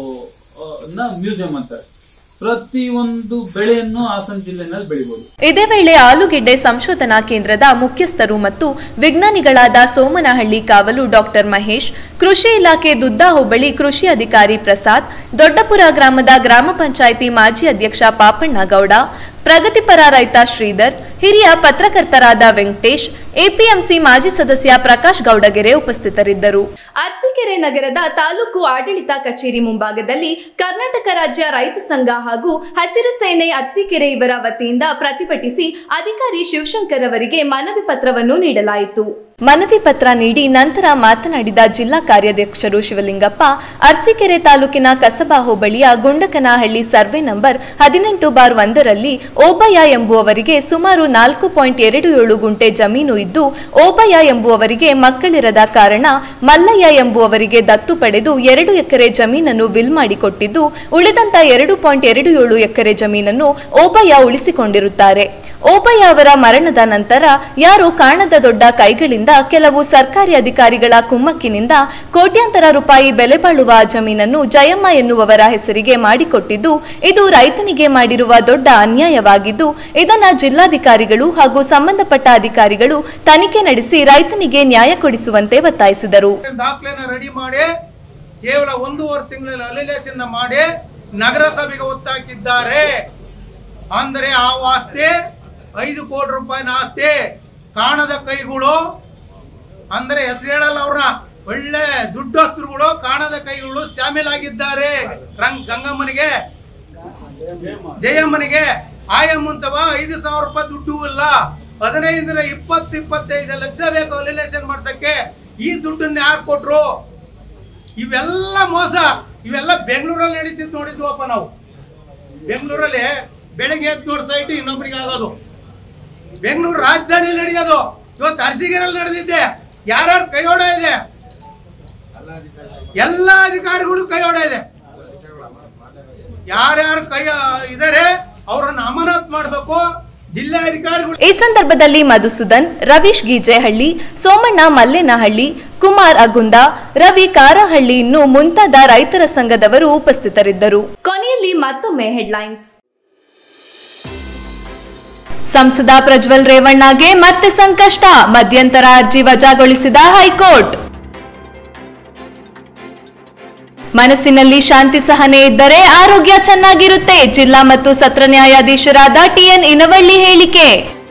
ಮ್ಯೂಸಿಯಂ ಅಂತಾರೆ ಪ್ರತಿ ಒಂದು ಬೆಳೆಯನ್ನು ಹಾಸನ ಜಿಲ್ಲೆನಲ್ಲಿ ಬೆಳಿಬಹುದು ಇದೇ ವೇಳೆ ಆಲೂಗೆಡ್ಡೆ ಸಂಶೋಧನಾ ಕೇಂದ್ರದ ಮುಖ್ಯಸ್ಥರು ಮತ್ತು ವಿಜ್ಞಾನಿಗಳಾದ ಸೋಮನಹಳ್ಳಿ ಕಾವಲು ಡಾಕ್ಟರ್ ಮಹೇಶ್ ಕೃಷಿ ಇಲಾಖೆ ದುದ್ದಾ ಹೋಬಳಿ ಕೃಷಿ ಅಧಿಕಾರಿ ಪ್ರಸಾದ್ ದೊಡ್ಡಪುರ ಗ್ರಾಮದ ಗ್ರಾಮ ಪಂಚಾಯಿತಿ ಮಾಜಿ ಅಧ್ಯಕ್ಷ ಪಾಪಣ್ಣ ಗೌಡ ಪ್ರಗತಿಪರ ರೈತ ಶ್ರೀಧರ್ ಹಿರಿಯ ಪತ್ರಕರ್ತರಾದ ವೆಂಕಟೇಶ್ ಎಪಿಎಂಸಿ ಮಾಜಿ ಸದಸ್ಯ ಪ್ರಕಾಶ್ ಗೌಡಗೆರೆ ಉಪಸ್ಥಿತರಿದ್ದರು ಅರಸೀಕೆರೆ ನಗರದ ತಾಲೂಕು ಆಡಳಿತ ಕಚೇರಿ ಮುಂಭಾಗದಲ್ಲಿ ಕರ್ನಾಟಕ ರಾಜ್ಯ ರೈತ ಸಂಘ ಹಾಗೂ ಹಸಿರು ಸೇನೆ ಅರಸೀಕೆರೆ ಇವರ ವತಿಯಿಂದ ಪ್ರತಿಭಟಿಸಿ ಅಧಿಕಾರಿ ಶಿವಶಂಕರ್ ಅವರಿಗೆ ಮನವಿ ಪತ್ರವನ್ನು ನೀಡಲಾಯಿತು ಮನವಿ ಪತ್ರ ನೀಡಿ ನಂತರ ಮಾತನಾಡಿದ ಜಿಲ್ಲಾ ಕಾರ್ಯಾಧ್ಯಕ್ಷರು ಶಿವಲಿಂಗಪ್ಪ ಅರಸೀಕೆರೆ ತಾಲೂಕಿನ ಕಸಬಾ ಹೋಬಳಿಯ ಗುಂಡಕನಹಳ್ಳಿ ಸರ್ವೆ ನಂಬರ್ ಹದಿನೆಂಟು ಬಾರ್ ಒಂದರಲ್ಲಿ ಓಬಯ್ಯ ಎಂಬುವವರಿಗೆ ಸುಮಾರು ನಾಲ್ಕು ಪಾಯಿಂಟ್ ಎರಡು ಏಳು ಗುಂಟೆ ಜಮೀನು ಇದ್ದು ಓಬಯ್ಯ ಎಂಬುವವರಿಗೆ ಮಕ್ಕಳಿರದ ಕಾರಣ ಮಲ್ಲಯ್ಯ ಎಂಬುವವರಿಗೆ ದತ್ತು ಪಡೆದು ಎರಡು ಎಕರೆ ಜಮೀನನ್ನು ವಿಲ್ ಮಾಡಿಕೊಟ್ಟಿದ್ದು ಉಳಿದಂತ ಎರಡು ಪಾಯಿಂಟ್ ಎರಡು ಏಳು ಎಕರೆ ಜಮೀನನ್ನು ಓಬಯ್ಯ ಉಳಿಸಿಕೊಂಡಿರುತ್ತಾರೆ ಓಬಯ್ಯ ಅವರ ಮರಣದ ನಂತರ ಯಾರು ಕಾಣದ ದೊಡ್ಡ ಕೈಗಳಿಂದ ಕೆಲವು ಸರ್ಕಾರಿ ಅಧಿಕಾರಿಗಳ ಕುಮ್ಮಕ್ಕಿನಿಂದ ಕೋಟ್ಯಾಂತರ ರೂಪಾಯಿ ಬೆಲೆ ಬಾಳುವ ಜಮೀನನ್ನು ಜಯಮ್ಮ ಎನ್ನುವವರ ಹೆಸರಿಗೆ ಮಾಡಿಕೊಟ್ಟಿದ್ದು ಇದು ರೈತನಿಗೆ ಮಾಡಿರುವ ದೊಡ್ಡ ಅನ್ಯಾಯವಾಗಿದ್ದು ಇದನ್ನ ಜಿಲ್ಲಾಧಿಕಾರಿಗಳು ಹಾಗೂ ಸಂಬಂಧಪಟ್ಟ ಅಧಿಕಾರಿಗಳು ತನಿಖೆ ನಡೆಸಿ ರೈತನಿಗೆ ನ್ಯಾಯ ಕೊಡಿಸುವಂತೆ ಒತ್ತಾಯಿಸಿದರು ದಾಖಲೆನ ರೆಡಿ ಮಾಡಿ ಕೇವಲ ಒಂದೂವರೆ ತಿಂಗಳಲ್ಲಿ ಅಲಿಲೇಷನ್ ಮಾಡಿ ನಗರಸಭೆಗೆ ಒತ್ತಾಕಿದ್ದಾರೆ ಅಂದ್ರೆ ಆ ಆಸ್ತಿ ಐದು ಕೋಟಿ ರೂಪಾಯಿನ ಆಸ್ತಿ ಕಾಣದ ಕೈಗಳು ಅಂದ್ರೆ ಹೆಸರು ಹೇಳಲ್ಲ ಅವ್ರನ್ನ ಒಳ್ಳೆ ದುಡ್ಡಸ್ರುಗಳು ಕಾಣದ ಕೈಗಳು ಶಾಮೀಲಾಗಿದ್ದಾರೆ ರಂಗ್ ಗಂಗಮ್ಮನಿಗೆ ಜಯಮ್ಮನಿಗೆ ಆಯಮ್ಮಂತವ ಐದು ಸಾವಿರ ರೂಪಾಯಿ ದುಡ್ಡು ಇಲ್ಲ ಹದಿನೈದರ ಇಪ್ಪತ್ತು ಇಪ್ಪತ್ತೈದು ಲಕ್ಷ ಬೇಕು ಅಲಿಲೇಷನ್ ಮಾಡ್ಸಕ್ಕೆ ಈ ದುಡ್ಡನ್ನ ಯಾರು ಕೊಟ್ರು ಇವೆಲ್ಲ ಮೋಸ ಇವೆಲ್ಲ ಬೆಂಗಳೂರಲ್ಲಿ ನಡೀತಿದ್ ನೋಡಿದ್ವಪ್ಪ ನಾವು ಬೆಂಗಳೂರಲ್ಲಿ ಬೆಳಗ್ಗೆ ಎದ್ದು ನೋಡಿ ಸೈಟ್ ಇನ್ನೊಬ್ರಿಗೆ ಆಗೋದು ಬೆಂಗಳೂರು ರಾಜಧಾನಿಯಲ್ಲಿ ನಡೆಯೋದು ಇವತ್ತು ಅರಸಿಗೆರೆಯಲ್ಲಿ ನಡೆದಿದ್ದೆ ಯಾರ್ಯಾರು ಕೈಯೋಡ ಇದೆ ಎಲ್ಲ ಅಧಿಕಾರಿಗಳು ಕೈಯೋಡ ಇದೆ ಯಾರ್ಯಾರು ಕೈ ಇದಾರೆ ಅವರನ್ನ ಅಮಾನತ್ ಮಾಡಬೇಕು ಜಿಲ್ಲಾಧಿಕಾರಿಗಳು ಈ ಸಂದರ್ಭದಲ್ಲಿ ಮಧುಸೂದನ್ ರವೀಶ್ ಗೀಜೆಹಳ್ಳಿ ಸೋಮಣ್ಣ ಮಲ್ಲೇನಹಳ್ಳಿ ಕುಮಾರ್ ಅಗುಂದ ರವಿ ಕಾರಹಳ್ಳಿ ಇನ್ನು ಮುಂತಾದ ರೈತರ ಸಂಘದವರು ಉಪಸ್ಥಿತರಿದ್ದರು ಕೊನೆಯಲ್ಲಿ ಮತ್ತೊಮ್ಮೆ ಹೆಡ್ಲೈನ್ಸ್ ಸಂಸದ ಪ್ರಜ್ವಲ್ ರೇವಣ್ಣಗೆ ಮತ್ತೆ ಸಂಕಷ್ಟ ಮಧ್ಯಂತರ ಅರ್ಜಿ ವಜಾಗೊಳಿಸಿದ ಹೈಕೋರ್ಟ್ ಮನಸ್ಸಿನಲ್ಲಿ ಶಾಂತಿ ಸಹನೆ ಇದ್ದರೆ ಆರೋಗ್ಯ ಚೆನ್ನಾಗಿರುತ್ತೆ ಜಿಲ್ಲಾ ಮತ್ತು ಸತ್ರ ನ್ಯಾಯಾಧೀಶರಾದ ಟಿಎನ್ ಇನವಳ್ಳಿ ಹೇಳಿಕೆ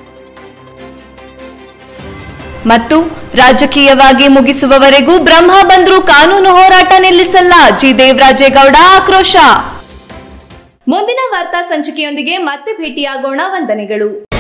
ಮತ್ತು ರಾಜಕೀಯವಾಗಿ ಮುಗಿಸುವವರೆಗೂ ಬ್ರಹ್ಮ ಬಂದ್ರು ಕಾನೂನು ಹೋರಾಟ ನಿಲ್ಲಿಸಲ್ಲ ಜಿ ದೇವರಾಜೇಗೌಡ ಆಕ್ರೋಶ ಮುಂದಿನ ವಾರ್ತಾ ಸಂಚಿಕೆಯೊಂದಿಗೆ ಮತ್ತೆ ಭೇಟಿಯಾಗೋಣ ವಂದನೆಗಳು